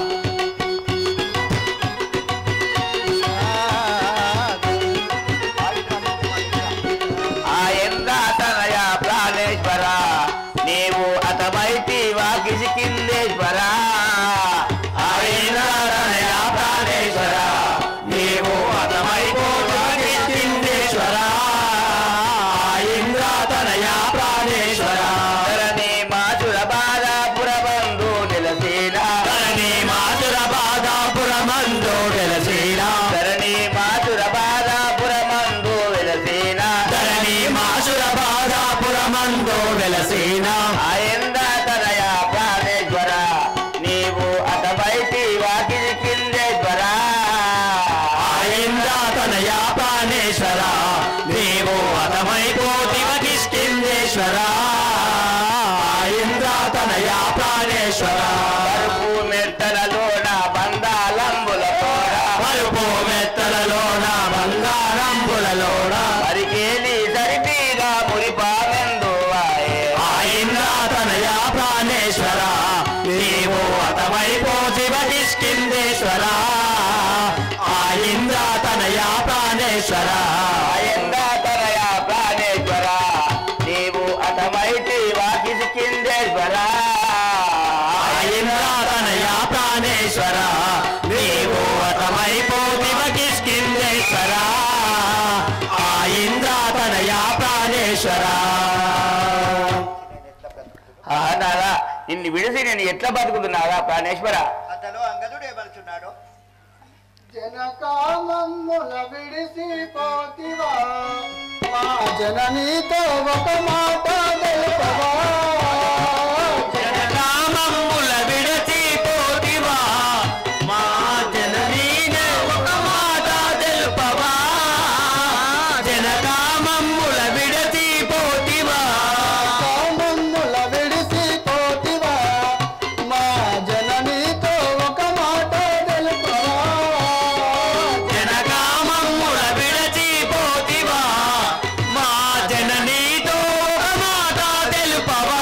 ఆ ఎందాతనయ ప్రాణేశ్వర నీవు అతమైతి వాకిసి కిందేశ్వర ఆ ఎందాతనయ ప్రాణేశ్వర నీవు అతమైపోయి కిందేశ్వర ఇంద్రాతనయ ప్రాణేశ్వర ధరణి మాచుర బాధాపుర బంధు నిలసీన ధరణి మాతుర బాధాపురమందు వెలసీన ధరణి మాచుర బాధాపుర మందు విలసీన ధరణి మాసుర బాధాపురమందు వెలసీన ఆ ఎందాతనయ ప్రాణేశ్వర నీవు అతమైతి వాకిసి కిందేశ్వర ఇంద్రాతనయ ప్రాణేశ్వర నీవు అతమైపోతివ కిష్కిందేశ్వర ఇంద్రాతనయ ప్రాణేశ్వర పరుపు మెట్టలలోన బంధాలంబులతోడ పలుపు మెత్తలలోన బంగారంబులలోన మరికేలి సరిపీగా మురిపామెందు వాయే ఆ ఇంద్రాతనయ ప్రాణేశ్వర నీవు అతమైపోతివ కిష్కిందేశ్వర ఆ ఇంద్రాతనయ ప్రాణేశ్వర ఎందాతనయ ప్రాణేశ్వర నీవు అతమైతి వాకిసి కిందేశ్వర ఇంద్రాతనయ ప్రాణేశ్వర నీవు అతమైపోతివ కిష్కిందేశ్వర ఆ ఇంద్రాతనయ ప్రాణేశ్వర ఆ నాదా నిన్ను విడిసి నేను ఎట్లా బతుకుతున్నాగా ప్రాణేశ్వర అతను అంగదుడు ఏమనుచున్నాడు జనకామమ్ముల విడిసి పోతివా మా జననీతో ఒక మాట తెలుపవా జనకామమ్ముల విడచి పోతివా మా జననీనే ఒక మాట తెలుపవా జనకామమ్ముల విడచి పోతివా కామమ్ముల విడిసి పోతివా మా జననీతో ఒక మాట తెలుపవా జనకామమ్ముల విడచి పోతివా మా జననీతో ఒక మాట తెలుపవా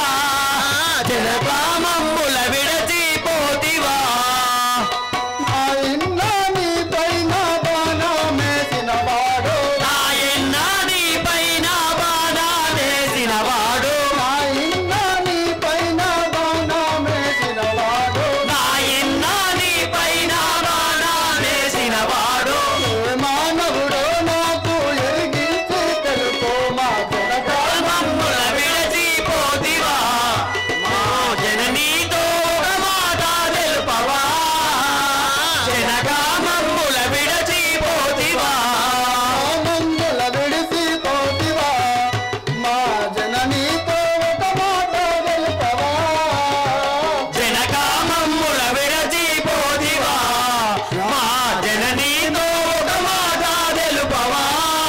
జనకామమ్ముల విడచి పోతివా మా ఇన్న నీ పైన బాణమేసిన వాడు నాయన్న నీ పైన బాధ వేసిన వాడు మా ఇన్న నీ పైన బాణమేసిన వాడు నాయన్న నీ పైన బాధ వేసిన వాడు ఏ మానవుడో నాకు ఎరిగించి తెలుపు మా జనకా మమ్ముల విడచి పోతివా మా జననీతో ఒక మాట తెలుపవా జనకామమ్ముల విడచి పోతివా మందుల విడిసి పోతివా మా జననీతో ఒక మాట తెలుపవా జనకామమ్ముల విడచి పోతివా మా జననీతో ఒక మాట తెలుపవా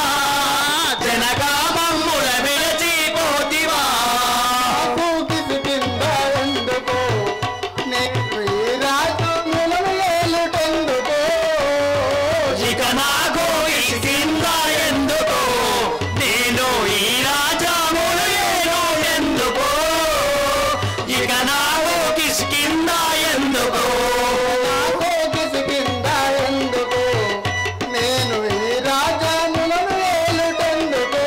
జనకామమ్ముల విడచి పోతివా కూకిసి కింద ఎందుకు నీకు ఈ రాజ్యములను ఏలుటెందుకు ఇక నాకు ఇచ్చింద ఎందుకు నేను ఈ రాజాములు ఏను ఎందుకు ఇక నాకు కిష్కింద ఎందుకు కూకిసి కింద ఎందుకు నేను ఈ రాజ్యములను ఏలుటెందుకు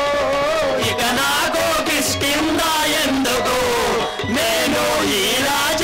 ఇక నాకు కిష్కింద ఎందుకు నేను ఈ రాజ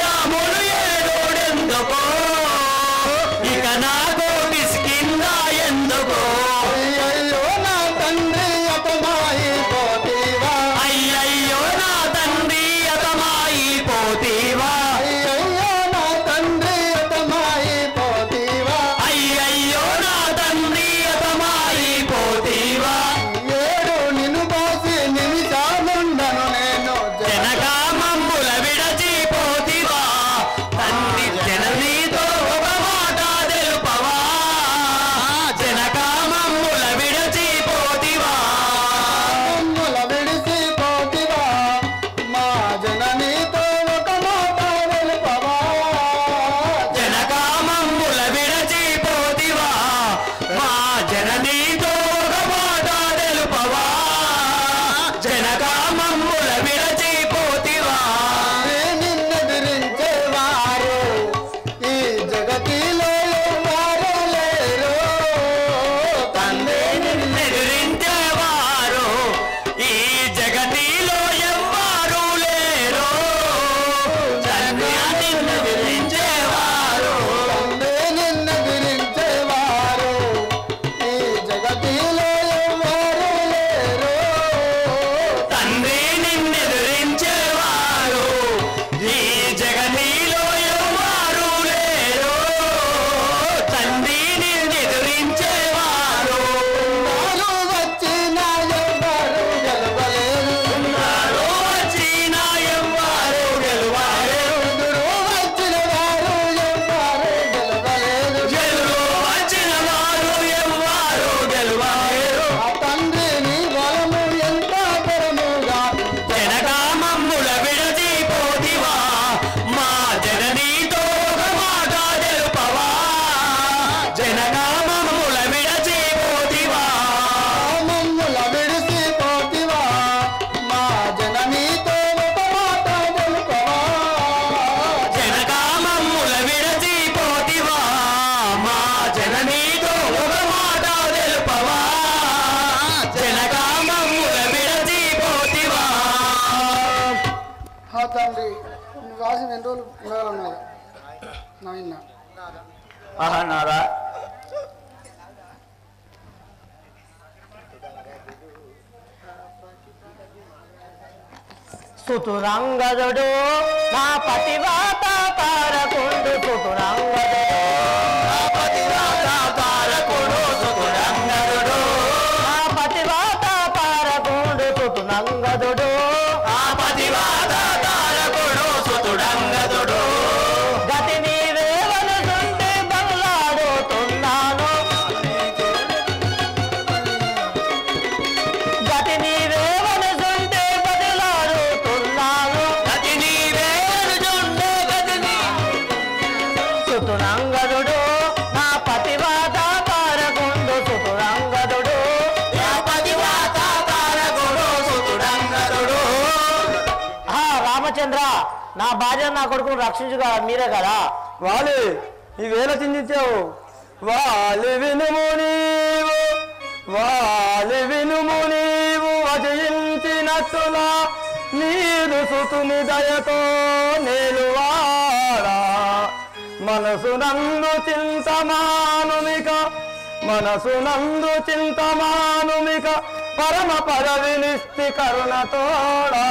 తండ్రి నువ్వు రాసిన ఎన్ని రోజులు ఉండాలన్నావు నాయన ఆహా నాదా సుతురంగదుడు నా పతివాత పారకుండు సుతురంగదుడు నా పతివాత పారకుండు సుతురంగదుడు నా పతివాత పారకుండు సుతురంగదుడు నా పతివాత పారకుండు సుతురంగదుడు గతి నీవేవనుకుంటే బంగ్లాడుతున్నాను గతి నీవేవనుకుంటే బదులాడుతున్నాను గతి నీవేవనుకుంటే గతి నీ సుతురంగదుడు నా పతివాత పారకుండు సుతురంగదుడు నా పతివాత పారకుండు సుతురంగదుడు ఆ రామచంద్ర నా భార్య నా కొడుకును రక్షించుగా మీరే కదా వాలి ఈ వేళ చిందించావు వాలి వినుము నీవు వాలి వినుము నీవు అజయించినట్టులా నీరు సుతుని దయతో నేలువాడా మనసు నందు చింతమానుమిక మనసు నందు చింతమానుమిక పరమ పదవి నిస్తి కరుణతోడా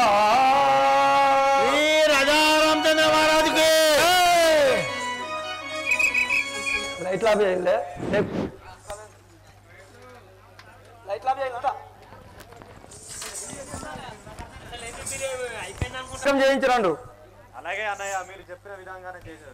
ఈ రజారామచంద్ర మహారాజుకి లైట్లా చేయండి లైట్లా చేయించరండు అలాగే అన్నయ్య మీరు చెప్పిన విధంగానే చేశారు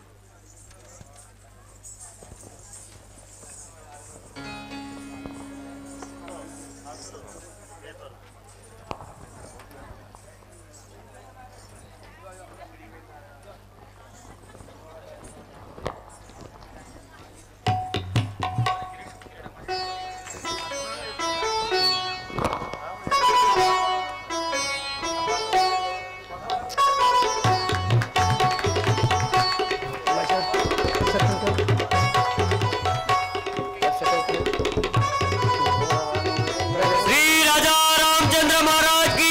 శ్రీ రాజా రామచంద్ర మహారాజ్ కి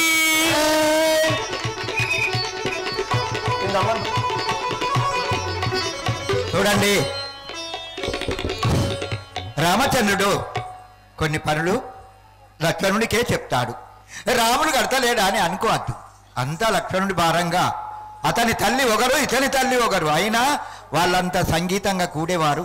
చూడండి రామచంద్రుడు కొన్ని పనులు లక్ష్మణుడికే చెప్తాడు రాముడు కడతలేడా అని అనుకోవద్దు అంతా లక్ష్మణుడి భారంగా అతని తల్లి ఒకరు ఇతని తల్లి ఒకరు అయినా వాళ్ళంతా సంగీతంగా కూడేవారు